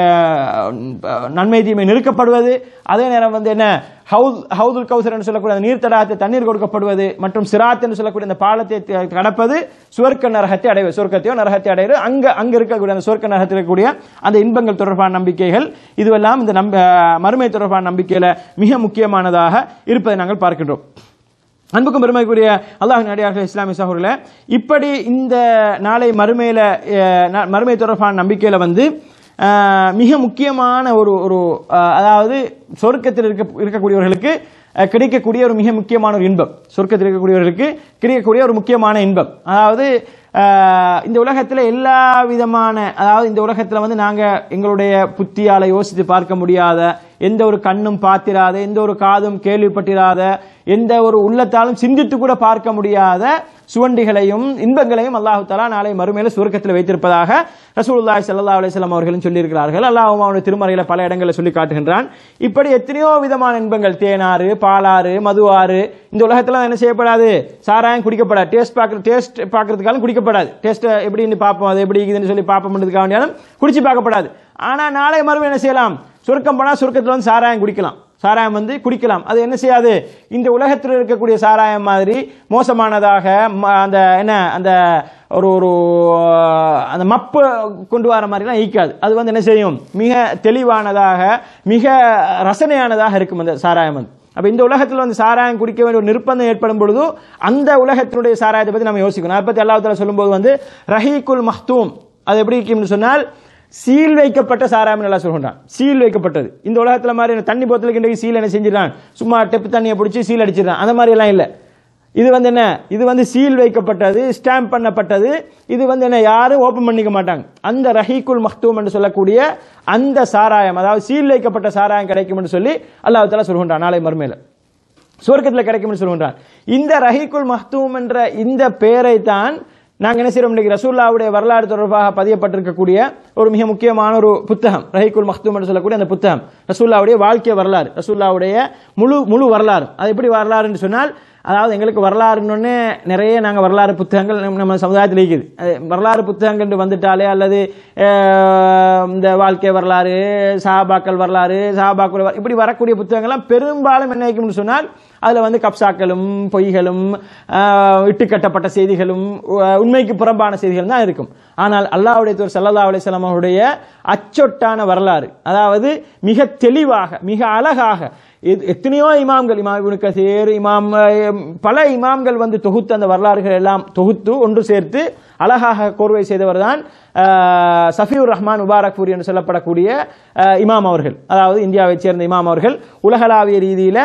அஹ், நன்மை தீமை நிறுக்கப்படுவது அதே நேரம் வந்து என்ன ஹவுத் ஹவுதுல் கௌசர் என்று சொல்லக்கூடிய அந்த நீர் தடாகத்தை தண்ணீர் கொடுக்கப்படுவது மற்றும் சிராத் என்று சொல்லக்கூடிய அந்த பாலத்தை த- கடப்பது சுவர்க்க நரகத்தை அடைவது சுவர்க்கத்தையோ நரகத்தை அடைவது அங்க அங்க இருக்கக்கூடிய அந்த சுவர்க்க நரகத்தில் இருக்கக்கூடிய அந்த இன்பங்கள் தொடர்பான நம்பிக்கைகள் இதுவெல்லாம் இந்த நம்ப மறுமை தொடர்பான நம்பிக்கையில மிக முக்கியமானதாக இருப்பதை நாங்கள் பார்க்கின்றோம் அன்புக்கும் பெருமைக்குரிய அல்லாஹ் நடிகார்கள் இஸ்லாமிய சகோதரர்களே இப்படி இந்த நாளை மறுமையில அஹ், ந- மறுமை தொடர்பான நம்பிக்கையில வந்து அஹ், மிக முக்கியமான ஒரு ஒரு அஹ், அதாவது சொர்க்கத்தில் இருக்க இருக்கக்கூடியவர்களுக்கு அஹ், கிடைக்கக்கூடிய ஒரு மிக முக்கியமான ஒரு இன்பம் சொர்க்கத்தில் இருக்கக்கூடியவர்களுக்கு கிடைக்கக்கூடிய ஒரு முக்கியமான இன்பம் அதாவது அஹ், இந்த உலகத்தில் எல்லா விதமான அதாவது இந்த உலகத்தில் வந்து நாங்க எங்களுடைய புத்தியால யோசித்து பார்க்க முடியாத எந்த ஒரு கண்ணும் பார்த்திராத எந்த ஒரு காதும் கேள்விப்பட்டிராத எந்த ஒரு உள்ளத்தாலும் சிந்தித்து கூட பார்க்க முடியாத சுவண்டிகளையும் இன்பங்களையும் அல்லாஹு தஆலா நாளை மறுமையில சுவர்க்கத்தில் வைத்திருப்பதாக ரசூலுல்லாஹி ஸல்லல்லாஹு அலைஹி வஸல்லம் அவர்களும் சொல்லியிருக்கிறார்கள் அல்லாஹ்வும் அவனுடைய திருமறையில பல இடங்களில் சொல்லி காட்டுகின்றான் இப்படி எத்தனையோ விதமான இன்பங்கள் தேனாறு பாலாறு மதுவாறு இந்த உலகத்துல என்ன செய்யப்படாது சாராயம் குடிக்கப்படாது டேஸ்ட் பார்க்க டேஸ்ட் பார்க்கறதுக்காலும் குடிக்கப்படாது டேஸ்ட் எப்படின்னு பார்ப்போம் அது எப்படி இருக்குதுன்னு சொல்லி பார்ப்போம்ன்றதுக்காக வேண்டியாலும் குடிச்சு பார்க்கப்படாது ஆனா நாளை மறுமை என்ன செய்யலாம் சுருக்கம் போனா சுருக்கத்துல வந்து சாராயம் குடிக்கலாம் சாராயம் வந்து குடிக்கலாம் அது என்ன செய்யாது இந்த உலகத்தில் இருக்கக்கூடிய சாராயம் மாதிரி மோசமானதாக ம- அந்த என்ன அந்த ஒரு ஒரு அஹ், அந்த மப்பு கொண்டு வர மாதிரிலாம் ஈக்காது அது வந்து என்ன செய்யும் மிக தெளிவானதாக மிக ரசனையானதாக இருக்கும் அந்த சாராயம் வந்து அப்ப இந்த உலகத்தில் வந்து சாராயம் குடிக்க வேண்டிய ஒரு நிர்பந்தம் ஏற்படும் பொழுது அந்த உலகத்தினுடைய சாராயத்தை பத்தி நம்ம யோசிக்கணும் அதை பத்தி அல்லாஹ் சொல்லும்போது வந்து ரஹீக்குல் மஹ்தூம் அது எப்படி இருக்கும்னு சொன்னால் சீல் வைக்கப்பட்ட சாராயம் நல்லா சொல்கிறான் சீல் வைக்கப்பட்டது இந்த உலகத்துல மாதிரி தண்ணி போத்தலுக்கு இன்றைக்கு சீல் என்ன செஞ்சிடறான் சும்மா டெப்பு தண்ணியை பிடிச்சி சீல் அடிச்சிடறான் அந்த மாதிரி எல்லாம் இல்லை இது வந்து என்ன இது வந்து சீல் வைக்கப்பட்டது ஸ்டாம்ப் பண்ணப்பட்டது இது வந்து என்ன யாரும் ஓபன் பண்ணிக்க மாட்டாங்க அந்த ரஹீக்குல் மக்தூம் என்று சொல்லக்கூடிய அந்த சாராயம் அதாவது சீல் வைக்கப்பட்ட சாராயம் கிடைக்கும் என்று சொல்லி அல்லாஹ் தாலா சொல்கின்றான் நாளை மறுமையில சுவர்க்கத்தில் கிடைக்கும்னு சொல்கின்றான் இந்த ரஹீக்குல் மஹ்தூம் என்ற இந்த பெயரை தான் நாங்கள் என்ன செய்யறோம் இன்னைக்கு ரசூல்லாவுடைய வரலாறு தொடர்பாக பதியப்பட்டிருக்கக்கூடிய ஒரு மிக முக்கியமான ஒரு புத்தகம் ரஹீக்குல் மஹ்தூம் என்று சொல்லக்கூடிய அந்த புத்தகம் ரசூல்லாவுடைய வாழ்க்கை வரலாறு ரசூல்லாவுடைய முழு முழு வரலாறு அது எப்படி வரலாறுன்னு சொன்னால் அதாவது எங்களுக்கு வரலாறுன்னு நிறைய நாங்கள் வரலாறு புத்தகங்கள் நம்ம- நம்ம சமுதாயத்தில் இருக்குது அது வரலாறு புத்தகங்கள் வந்துட்டாலே அல்லது அஹ், இந்த வாழ்க்கை வரலாறு சஹாபாக்கள் வரலாறு சஹாபாக்கள் வர- இப்படி வரக்கூடிய புத்தகங்கள்லாம் பெரும்பாலும் என்ன இருக்கும்னு சொன்னால் அதில் வந்து கப்சாக்களும் பொய்களும் ஆஹ், இட்டுக்கட்டப்பட்ட செய்திகளும் உ- உண்மைக்கு புறம்பான செய்திகள் தான் இருக்கும் ஆனால் அல்லாஹ்வுடைய தூர் சல்லல்லா அலிஸ்லாம் அவருடைய அச்சொட்டான வரலாறு அதாவது மிக தெளிவாக மிக அழகாக எத்- எத்தனையோ இமாம்கள் இமாம் இப்னு கசீர் இமாம் அஹ், பல இமாம்கள் வந்து தொகுத்து அந்த வரலாறுகள் எல்லாம் தொகுத்து ஒன்று சேர்த்து அழகாக கோர்வை செய்தவர் தான் சஃபியூர் ரஹ்மான் முபாரக்பூரி என்று சொல்லப்படக்கூடிய அஹ், இமாம் அவர்கள் அதாவது இந்தியாவைச் சேர்ந்த இமாம் அவர்கள் உலகளாவிய ரீதியில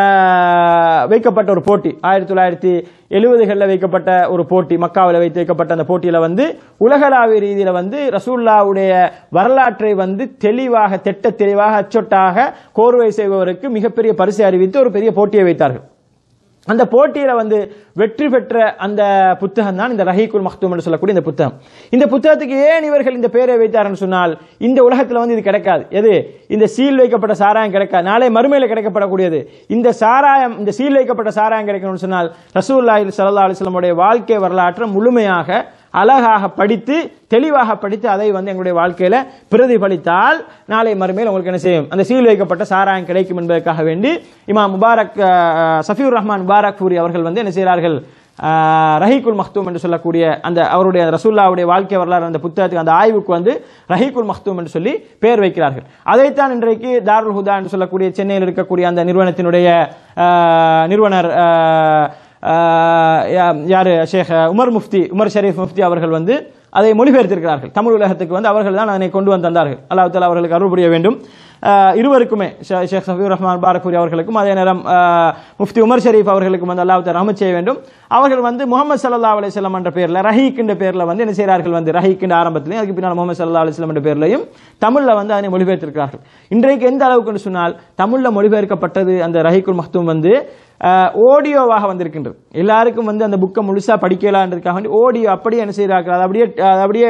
ஆஹ், வைக்கப்பட்ட ஒரு போட்டி ஆயிரத்தி தொள்ளாயிரத்தி எழுபதுகளில் வைக்கப்பட்ட ஒரு போட்டி மக்காவில் வைத்து வைக்கப்பட்ட அந்த போட்டியில் வந்து உலகளாவிய ரீதியில் வந்து ரசூல்லாவுடைய வரலாற்றை வந்து தெளிவாக திட்ட தெளிவாக அச்சொட்டாக கோர்வை செய்பவருக்கு மிகப்பெரிய பரிசை அறிவித்து ஒரு பெரிய போட்டியை வைத்தார்கள் அந்த போட்டியில வந்து வெற்றி பெற்ற அந்த புத்தகம் தான் இந்த ரஹீக்குல் மக்தூம் என்று சொல்லக்கூடிய இந்த புத்தகம் இந்த புத்தகத்துக்கு ஏன் இவர்கள் இந்த பெயரை வைத்தார்னு சொன்னால் இந்த உலகத்துல வந்து இது கிடைக்காது எது இந்த சீல் வைக்கப்பட்ட சாராயம் கிடைக்காது நாளை மறுமையில கிடைக்கப்படக்கூடியது இந்த சாராயம் இந்த சீல் வைக்கப்பட்ட சாராயம் கிடைக்கணும்னு சொன்னால் ரசூல்லாஹி ஸல்லல்லாஹு அலைஹி வஸல்லமுடைய வாழ்க்கை வரலாற்றை முழுமையாக அழகாக படித்து தெளிவாக படித்து அதை வந்து எங்களுடைய வாழ்க்கையில பிரதிபலித்தால் நாளை மறுமையில் உங்களுக்கு என்ன செய்யும் அந்த சீல் வைக்கப்பட்ட சாராயம் கிடைக்கும் என்பதற்காக வேண்டி இமாம் முபாரக் அஹ், சஃபியூர் ரஹ்மான் முபாரக் பூரி அவர்கள் வந்து என்ன செய்கிறார்கள் அஹ், ரஹீக்குல் மக்தூம் என்று சொல்லக்கூடிய அந்த அவருடைய ரசூல்லாவுடைய வாழ்க்கை வரலாறு அந்த புத்தகத்துக்கு அந்த ஆய்வுக்கு வந்து ரஹீக்குல் மக்தூம் என்று சொல்லி பெயர் வைக்கிறார்கள் அதைத்தான் இன்றைக்கு தாருல் ஹுதா என்று சொல்லக்கூடிய சென்னையில் இருக்கக்கூடிய அந்த நிறுவனத்தினுடைய அஹ், நிறுவனர் அஹ், ஆஹ் யா- யாரு ஷேக் உமர் முஃப்தி உமர் ஷரீஃப் முஃப்தி அவர்கள் வந்து அதை மொழிபெயர்த்திருக்கிறார்கள் தமிழ் உலகத்துக்கு வந்து அவர்கள் தான் அதனை கொண்டு வந்து தந்தார்கள் அல்லாஹ் தாலா அவர்களுக்கு அருள் புரிய வேண்டும் ஆஹ் இருவருக்குமே ஷே- ஷேக் சஃபீர் ரஹ்மான் பாரக்பூரி அவர்களுக்கும் அதே நேரம் ஆஹ் முஃப்தி உமர் ஷரீஃப் அவர்களுக்கும் வந்து அல்லாஹ் தாலா ரஹமத் செய்ய வேண்டும் அவர்கள் வந்து முகமது சல்லா அலிஸ்லாம் என்ற பேர்ல ரஹீக் என்ற பேர்ல வந்து என்ன செய்கிறார்கள் வந்து ரஹீக் என்ற ஆரம்பத்திலையும் அதுக்கு பின்னால் முகமது சல்லா அலிஸ்லாம் என்ற பேர்லையும் தமிழ்ல வந்து அதனை மொழிபெயர்த்திருக்கிறார்கள் இன்றைக்கு எந்த அளவுக்கு சொன்னால் தமிழ்ல மொழிபெயர்க்கப்பட்டது அந்த ரஹீக்குல் மக்தூம் வந்து ஆஹ் ஆடியோவாக வந்திருக்கின்றது எல்லாருக்கும் வந்து அந்த புக்கை முழுசா படிக்கலான்றதுக்காக வேண்டி ஆடியோ அப்படியே என்ன செய்கிறார்கள் அது அப்படியே அது அப்படியே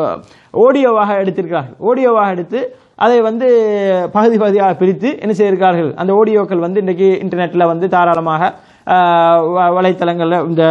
ஆடியோவாக எடுத்திருக்கிறார்கள் ஆடியோவாக எடுத்து அதை வந்து பகுதி பகுதியாக பிரித்து என்ன செய்திருக்கிறார்கள் அந்த ஆடியோக்கள் வந்து இன்றைக்கு இன்டர்நெட்டில் வந்து தாராளமாக ஆஹ் வ- வலைத்தளங்கள்ல இந்த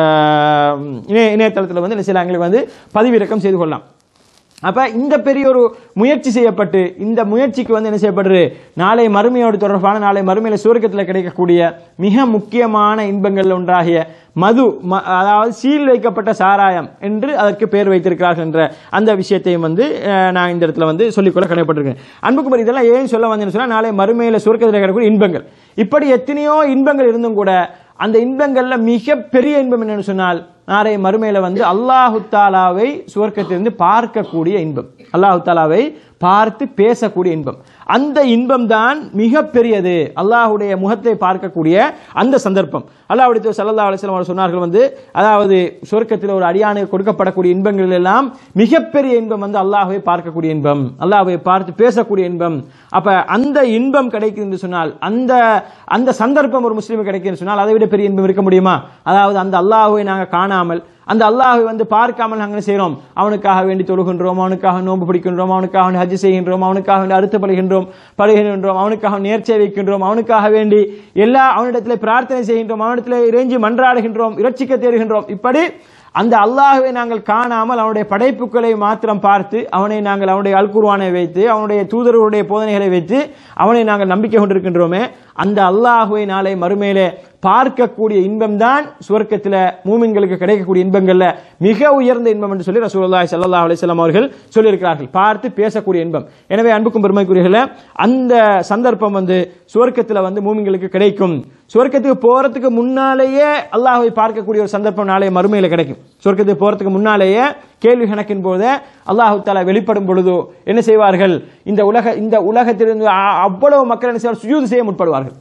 இணைய இணையதளத்தில் வந்து என்ன செய்யலாம் வந்து பதிவிறக்கம் செய்து கொள்ளலாம் அப்ப இந்த பெரிய ஒரு முயற்சி செய்யப்பட்டு இந்த முயற்சிக்கு வந்து என்ன செய்யப்படுது நாளை மறுமையோடு தொடர்பான நாளை மறுமையில சுவர்க்கத்தில் கிடைக்கக்கூடிய மிக முக்கியமான இன்பங்கள் ஒன்றாகிய மது ம- அதாவது சீல் வைக்கப்பட்ட சாராயம் என்று அதற்கு பெயர் வைத்திருக்கிறார்கள் என்ற அந்த விஷயத்தையும் வந்து அஹ், நான் இந்த இடத்துல வந்து சொல்லிக்கொள்ள கடமைப்பட்டிருக்கேன் அன்புக்குமார் இதெல்லாம் ஏன் சொல்ல வந்தேன்னு சொன்னா நாளை மறுமையில சுவர்க்கத்தில் கிடைக்கக்கூடிய இன்பங்கள் இப்படி எத்தனையோ இன்பங்கள் இருந்தும் கூட அந்த இன்பங்கள்ல மிக பெரிய இன்பம் என்னன்னு சொன்னால் நாளை மறுமையில வந்து அல்லாஹு தாலாவை சுவர்க்கத்திலிருந்து பார்க்கக்கூடிய இன்பம் அல்லாஹு தாலாவை பார்த்து பேசக்கூடிய இன்பம் அந்த இன்பம் தான் மிக பெரியது அல்லாஹுடைய முகத்தை பார்க்கக்கூடிய அந்த சந்தர்ப்பம் அல்லாஹுடைய சல்லா அலிஸ்லாம் அவர் சொன்னார்கள் வந்து அதாவது சொர்க்கத்தில் ஒரு அடியானுக்கு கொடுக்கப்படக்கூடிய இன்பங்கள் எல்லாம் மிகப்பெரிய இன்பம் வந்து அல்லாஹ்வை பார்க்கக்கூடிய இன்பம் அல்லாஹ்வை பார்த்து பேசக்கூடிய இன்பம் அப்ப அந்த இன்பம் கிடைக்குது என்று சொன்னால் அந்த அந்த சந்தர்ப்பம் ஒரு முஸ்லீமுக்கு கிடைக்குதுன்னு சொன்னால் அதை விட பெரிய இன்பம் இருக்க முடியுமா அதாவது அந்த அல்லாஹ்வை நாங்கள் காணாமல் அந்த அல்லாஹ்வை வந்து பார்க்காமல் நாங்கள் என்ன செய்கிறோம் அவனுக்காக வேண்டி தொழுகின்றோம் அவனுக்காக நோன்பு பிடிக்கின்றோம் அவனுக்காக வேண்டி ஹஜ் செய்கின்றோம் அவனுக்காக வேண்டி அறுத்து படுகின்றோம் படுகின்றோம் அவனுக்காக நேர்ச்சை வைக்கின்றோம் அவனுக்காக வேண்டி எல்லா அவனிடத்தில் பிரார்த்தனை செய்கின்றோம் அவனிடத்தில் இறைஞ்சி மன்றாடுகின்றோம் இரட்சிக்க தேடுகின்றோம் இப்படி அந்த அல்லாஹ்வை நாங்கள் காணாமல் அவனுடைய படைப்புகளை மாத்திரம் பார்த்து அவனை நாங்கள் அவனுடைய அல்குர்வானை வைத்து அவனுடைய தூதர்களுடைய போதனைகளை வைத்து அவனை நாங்கள் நம்பிக்கை கொண்டிருக்கின்றோமே அந்த அல்லாஹுவை நாளை மறுமையிலே பார்க்கக்கூடிய இன்பம் தான் சுவர்க்கத்தில் மூமின்களுக்கு கிடைக்கக்கூடிய இன்பங்கள்ல மிக உயர்ந்த இன்பம் என்று சொல்லி ரசூலுல்லாஹி ஸல்லல்லாஹு அலைஹி வஸல்லம் அவர்கள் சொல்லியிருக்கிறார்கள் பார்த்து பேசக்கூடிய இன்பம் எனவே அன்புக்கும் பெருமைக்குரியர்களே அந்த சந்தர்ப்பம் வந்து சுவர்க்கத்தில் வந்து மூமின்களுக்கு கிடைக்கும் சுவர்க்கத்துக்கு போறதுக்கு முன்னாலேயே அல்லாஹ்வை பார்க்கக்கூடிய ஒரு சந்தர்ப்பம் நாளை மறுமையில கிடைக்கும் சொர்க்கத்துக்கு போறதுக்கு முன்னாலேயே கேள்வி கணக்கின் போது அல்லாஹு தாலா வெளிப்படும் பொழுதோ என்ன செய்வார்கள் இந்த உலக இந்த உலகத்திலிருந்து அ- அவ்வளவு மக்கள் என்ன செய்வார்கள் சுஜூது செய்ய முற்படுவார்கள்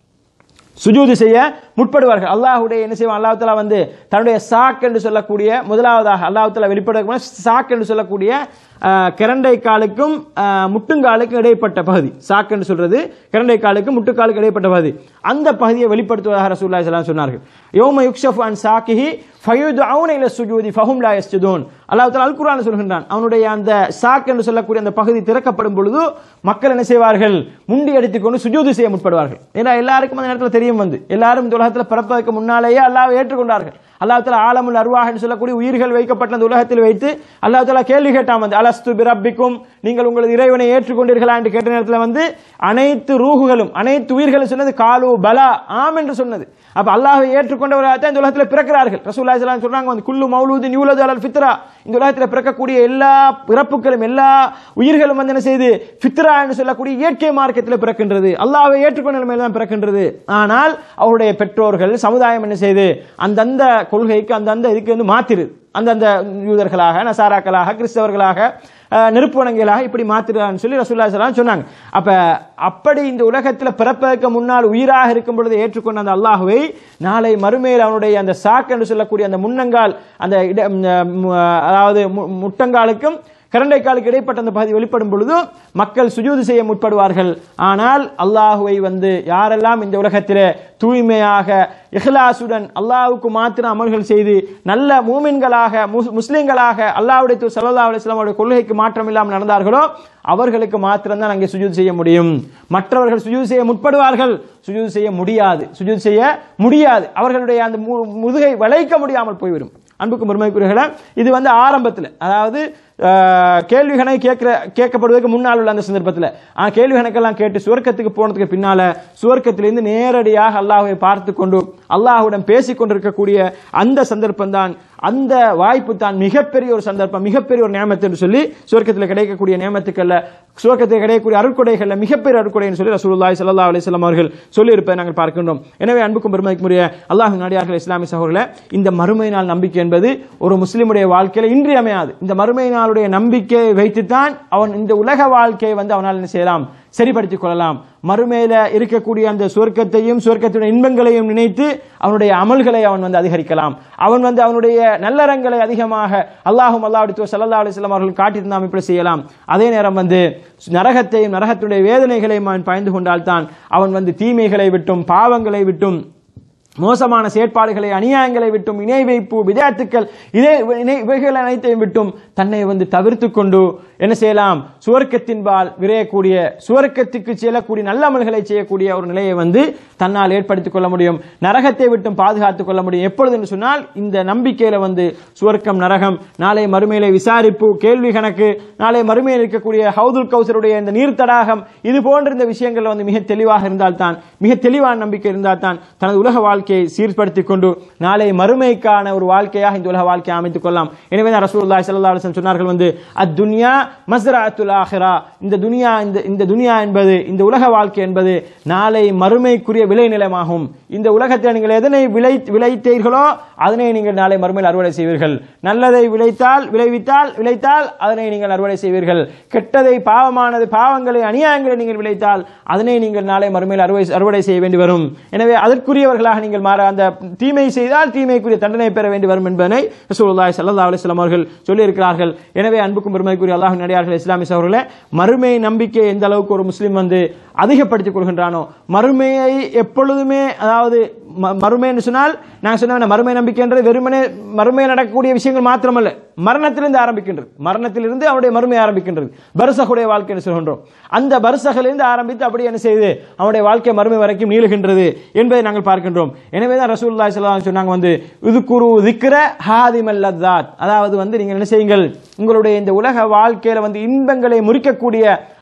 சுஜூது செய்ய முற்படுவார்கள் அல்லாஹ்வுடைய என்ன செய்வான் அல்லாஹ் தஆலா வந்து தன்னுடைய சாக் என்று சொல்லக்கூடிய முதலாவதாக அல்லாஹ் தஆலா வெளிப்படுத்த சாக் என்று சொல்லக்கூடிய அஹ், கிரண்டை காலுக்கும் அஹ், முட்டுங்காலுக்கும் இடைப்பட்ட பகுதி சாக் என்று சொல்றது கிரண்டை காலுக்கும் முட்டுக்காலுக்கும் இடைப்பட்ட பகுதி அந்த பகுதியை வெளிப்படுத்துவதாக ரசூலுல்லாஹி ஸல்லல்லாஹு அலைஹி வஸல்லம் சொன்னார்கள் யௌம யுக்ஷஃபு அன் சாக்கிஹி ஃபயுதுஊன இல சுஜூதி ஃபஹும் லா யஸ்ஜுதூன் அல்லாஹ் தஆலா அல் குர்ஆனில் சொல்கின்றான் அவனுடைய அந்த சாக் என்று சொல்லக்கூடிய அந்த பகுதி திறக்கப்படும் பொழுது மக்கள் என்ன செய்வார்கள் முண்டி அடித்துக்கொண்டு சுஜூது செய்ய முற்படுவார்கள் ஏன்னா எல்லாருக்கும் அந்த நேரத்தில் தெரியும் வந்து எல்லாரும் இந்த உலகத்தில் பிறப்பதற்கு முன்னாலேயே அல்லாஹ் ஏற்றுக்கொண்டார்கள் அல்லாஹ் தஆலா ஆலமுல் அர்வாஹ் என்று சொல்லக்கூடிய உயிர்கள் வைக்கப்பட்ட அந்த உலகத்தில் வைத்து அல்லாஹ் தஆலா கேள்வி கேட்டான் வந்து அலஸ்து பிரப்பிக்கும் நீங்கள் உங்களது இறைவனை ஏற்றுக்கொண்டீர்களா என்று கேட்ட நேரத்தில் வந்து அனைத்து ரூகுகளும் அனைத்து உயிர்களும் சொன்னது காலு பலா ஆம் என்று சொன்னது அப்ப அல்லாஹ்வை ஏற்றுக்கொண்டவர்களாக தான் இந்த உலகத்தில் பிறக்கிறார்கள் ரசூலுல்லாஹி ஸல்லல்லாஹு அலைஹி வஸல்லம் சொல்றாங்க வந்து குல்லு மௌலூதின் யூலது அலல் ஃபித்ரா இந்த உலகத்தில் பிறக்கக்கூடிய எல்லா பிறப்புகளும் எல்லா உயிர்களும் வந்து என்ன செய்து ஃபித்ரா என்று சொல்லக்கூடிய இயற்கை மார்க்கத்தில் பிறக்கின்றது அல்லாஹ்வை ஏற்றுக்கொண்ட நிலைமையில் தான் பிறக்கின்றது ஆனால் அவருடைய பெற்றோர்கள் சமுதாயம் என்ன செய்து அந்தந்த கொள்கைக்கு அந்தந்த இதுக்கு வந்து மாத்திருது அந்தந்த யூதர்களாக நசாராக்களாக கிறிஸ்தவர்களாக அஹ், நெருப்பு வணங்கிகளாக இப்படி மாத்திருக்கான்னு சொல்லி ரசூல்லா ஸல்லல்லாஹு சொன்னாங்க அப்ப அப்படி இந்த உலகத்தில் பிறப்பதற்கு முன்னால் உயிராக இருக்கும் பொழுது ஏற்றுக்கொண்ட அந்த அல்லாஹுவை நாளை மறுமையில் அவனுடைய அந்த சாக்கு என்று சொல்லக்கூடிய அந்த முன்னங்கால் அந்த இட- ம், அதாவது மு- முட்டங்காலுக்கும் கரண்டை காலுக்கு இடைப்பட்ட அந்த பகுதி வெளிப்படும் பொழுது மக்கள் சுஜூது செய்ய முற்படுவார்கள் ஆனால் அல்லாஹுவை வந்து யாரெல்லாம் இந்த உலகத்திலே தூய்மையாக இஹ்லாசுடன் அல்லாஹ்வுக்கு மாத்திரம் அமல்கள் செய்து நல்ல மூமின்களாக முஸ்- முஸ்லிம்களாக அல்லாஹ்வுடைய தூதர் ஸல்லல்லாஹு அலைஹி வஸல்லம் அவருடைய கொள்கைக்கு மாற்றம் இல்லாமல் நடந்தார்களோ அவர்களுக்கு மாத்திரம்தான் அங்கே சுஜூது செய்ய முடியும் மற்றவர்கள் சுஜூது செய்ய முற்படுவார்கள் சுஜூது செய்ய முடியாது சுஜூது செய்ய முடியாது அவர்களுடைய அந்த மு- முதுகை வளைக்க முடியாமல் போய்விடும் அன்புக்கு பெருமைக்குரியர்களே இது வந்து ஆரம்பத்தில் அதாவது அஹ், கேள்வி கணக்கு கேட்கிற கேட்கப்படுவதற்கு முன்னால் உள்ள அந்த சந்தர்ப்பத்தில் ஆனால் கேள்வி கணக்கெல்லாம் கேட்டு சுவர்க்கத்துக்கு போனதுக்கு பின்னால சுவர்க்கத்திலிருந்து நேரடியாக அல்லாஹ்வை பார்த்து கொண்டு அல்லாஹ்வுடன் பேசிக் கொண்டிருக்கக்கூடிய அந்த சந்தர்ப்பம் தான் அந்த வாய்ப்பு தான் மிகப்பெரிய ஒரு சந்தர்ப்பம் மிகப்பெரிய ஒரு நியமத்து என்று சொல்லி சுவர்க்கத்தில் கிடைக்கக்கூடிய நியமத்துக்கள்ல சுவர்க்கத்தில் கிடைக்கக்கூடிய அருட்கொடைகள்ல மிகப்பெரிய அருட்கொடைன்னு சொல்லி ரசூலுல்லாஹி ஸல்லல்லாஹு அலைஹி வஸல்லம் அவர்கள் சொல்லி இருப்பதை நாங்கள் பார்க்கின்றோம் எனவே அன்புக்கும் பெருமைக்குரிய அல்லாஹ் நாடியார்கள் இஸ்லாமிய சகோதரர்களே இந்த மறுமை நாள் நம்பிக்கை என்பது ஒரு முஸ்லிமுடைய வாழ்க்கையில இன்றியமையாது இந்த மறுமை நாளுடைய நம்பிக்கையை வைத்துத்தான் அவன் இந்த உலக வாழ்க்கையை வந்து அவனால் என்ன செய்யலாம் சரிப்படுத்திக் கொள்ளலாம் மறுமையில இருக்கக்கூடிய அந்த சுவர்க்கத்தையும் சுவர்க்கத்துடைய இன்பங்களையும் நினைத்து அவனுடைய அமல்களை அவன் வந்து அதிகரிக்கலாம் அவன் வந்து அவனுடைய நல்லறங்களை அதிகமாக அல்லாஹும் அல்லாஹ் சல்லா அலிஸ்லாம் அவர்கள் காட்டியிருந்தாம் இப்படி செய்யலாம் அதே நேரம் வந்து நரகத்தையும் நரகத்துடைய வேதனைகளையும் அவன் பயந்து கொண்டால்தான் அவன் வந்து தீமைகளை விட்டும் பாவங்களை விட்டும் மோசமான செயற்பாடுகளை அநியாயங்களை விட்டும் இணை வைப்பு விதேத்துக்கள் இதே இணை- இவைகள் அனைத்தையும் விட்டும் தன்னை வந்து தவிர்த்து கொண்டு என்ன செய்யலாம் சுவர்க்கத்தின்பால் விரையக்கூடிய சுவர்க்கத்துக்கு செல்லக்கூடிய நல்ல அமல்களை செய்யக்கூடிய ஒரு நிலையை வந்து தன்னால் ஏற்படுத்திக் கொள்ள முடியும் நரகத்தை விட்டும் பாதுகாத்துக் கொள்ள முடியும் எப்பொழுது என்று சொன்னால் இந்த நம்பிக்கையில வந்து சுவர்க்கம் நரகம் நாளை மறுமையில விசாரிப்பு கேள்வி கணக்கு நாளை மறுமையில் இருக்கக்கூடிய ஹவுதுல் கௌசருடைய இந்த நீர் தடாகம் இது போன்ற இந்த விஷயங்கள் வந்து மிக தெளிவாக இருந்தால்தான் மிக தெளிவான நம்பிக்கை இருந்தால்தான் தனது உலக வாழ்க்கையை சீர்படுத்திக் கொண்டு நாளை மறுமைக்கான ஒரு வாழ்க்கையாக இந்த உலக வாழ்க்கையை அமைத்துக் கொள்ளலாம் எனவே தான் ரசூலுல்லாஹி ஸல்லல்லாஹு அலைஹி வஸல்லம் சொன்னார்கள் வந்து அத்துன்யா மஸ்ரஅத்துல் ஆஹிரா இந்த துனியா இந்த இந்த துனியா என்பது இந்த உலக வாழ்க்கை என்பது நாளை மறுமைக்குரிய விளைநிலமாகும் இந்த உலகத்தில் நீங்கள் எதனை விளை விளைத்தீர்களோ அதனை நீங்கள் நாளை மறுமையில் அறுவடை செய்வீர்கள் நல்லதை விளைத்தால் விளைவித்தால் விளைத்தால் அதனை நீங்கள் அறுவடை செய்வீர்கள் கெட்டதை பாவமானது பாவங்களை அநியாயங்களை நீங்கள் விளைத்தால் அதனை நீங்கள் நாளை மறுமையில் அறுவடை அறுவடை செய்ய வேண்டி வரும் எனவே அதற்குரியவர்களாக நீங்கள் மாற அந்த தீமை செய்தால் தீமைக்குரிய தண்டனை பெற வேண்டி வரும் என்பதனை ரசூலுல்லாஹி ஸல்லல்லாஹு அலைஹி வஸல்லம் அவர்கள் சொல்லியிருக்கிறார்கள் எனவே அன்புக்கும் பெருமைக்குரிய அல்லாஹ் நடிகார்கள் இஸ்லாமிய சகோதரர்களே மறுமை நம்பிக்கை எந்த அளவுக்கு ஒரு முஸ்லிம் வந்து அதிகப்படுத்திக் கொள்கின்றானோ மறுமையை எப்பொழுதுமே அதாவது ம- மறுமைன்னு சொன்னால் நான் சொன்ன மறுமை நம்பிக்கைன்றது வெறுமனே மறுமையில் நடக்கக்கூடிய விஷயங்கள் மாத்திரமல்ல மரணத்திலிருந்து ஆரம்பிக்கின்றது மரணத்திலிருந்து அவனுடைய மறுமை ஆரம்பிக்கின்றது பரிசகுடைய வாழ்க்கை என்று சொல்கின்றோம் அந்த பரிசகிலிருந்து ஆரம்பித்து அப்படி என்ன செய்து அவனுடைய வாழ்க்கை மறுமை வரைக்கும் நீளுகின்றது என்பதை நாங்கள் பார்க்கின்றோம் எனவே தான் ரசூலுல்லாஹி ஸல்லல்லாஹு அலைஹி வஸல்லம் சொன்னாங்க வந்து இது குரு திக்ர ஹாதிமல் லத்தாத் அதாவது வந்து நீங்கள் என்ன செய்யுங்கள் உங்களுடைய இந்த உலக வாழ்க்கையில வந்து இன்பங்களை முறிக்கக்கூடிய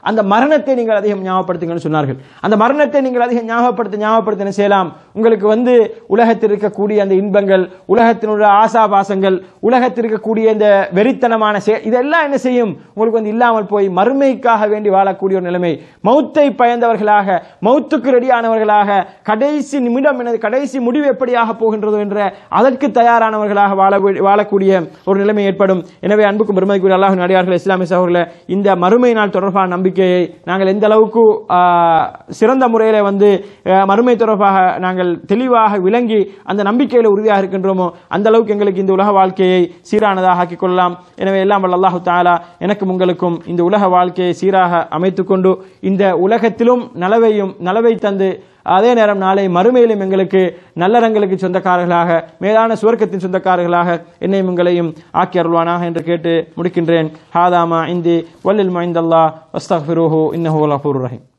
அந்த மரணத்தை நீங்கள் அதிகம் ஞாபகப்படுத்துங்கன்னு சொன்னார்கள் அந்த மரணத்தை நீங்கள் அதிகம் ஞாபகப்படுத்த ஞாபகப்படுத்த என்ன செய்யலாம் உங்களுக்கு வந்து உலகத்தில் இருக்கக்கூடிய அந்த இன்பங்கள் உலகத்தினுடைய ஆசாபாசங்கள் உலகத்தில் இருக்கக்கூடிய இந்த வெறித்தனமான செய- இதெல்லாம் என்ன செய்யும் உங்களுக்கு வந்து இல்லாமல் போய் மறுமைக்காக வேண்டி வாழக்கூடிய ஒரு நிலைமை மௌத்தை பயந்தவர்களாக மௌத்துக்கு ரெடியானவர்களாக கடைசி நிமிடம் எனது கடைசி முடிவு எப்படியாக போகின்றதோ என்ற அதற்கு தயாரானவர்களாக வாழ வாழக்கூடிய ஒரு நிலைமை ஏற்படும் எனவே அன்புக்கும் பெருமதிக்குரிய அல்லாஹ் நடிகார்கள் இஸ்லாமிய சகோதரர்களே இந்த மறுமை நாள் தொடர்பான நம்பிக்கையை நாங்கள் எந்த அளவுக்கு ஆ, சிறந்த முறையில் வந்து ஆ, மறுமை தொடர்பாக நாங்கள் தெளிவாக விளங்கி அந்த நம்பிக்கையில் உறுதியாக இருக்கின்றோமோ அந்த அளவுக்கு எங்களுக்கு இந்த உலக வாழ்க்கையை சீரானதாக ஆக்கிக் கொள்ளலாம் எனவே எல்லாம் வல்ல அல்லாஹு தாலா எனக்கும் உங்களுக்கும் இந்த உலக வாழ்க்கையை சீராக அமைத்துக் கொண்டு இந்த உலகத்திலும் நலவையும் நலவை தந்து அதே நேரம் நாளை மறுமையிலும் எங்களுக்கு நல்லறங்களுக்கு சொந்தக்காரர்களாக மேலான சுவர்க்கத்தின் சொந்தக்காரர்களாக என்னையும் உங்களையும் ஆக்கி அருள்வானாக என்று கேட்டு முடிக்கின்றேன் ஹாதாமா இந்தி வல்லில் மைந்தல்லா வஸ்தஃபிருஹு இன்னஹு ரஹீம்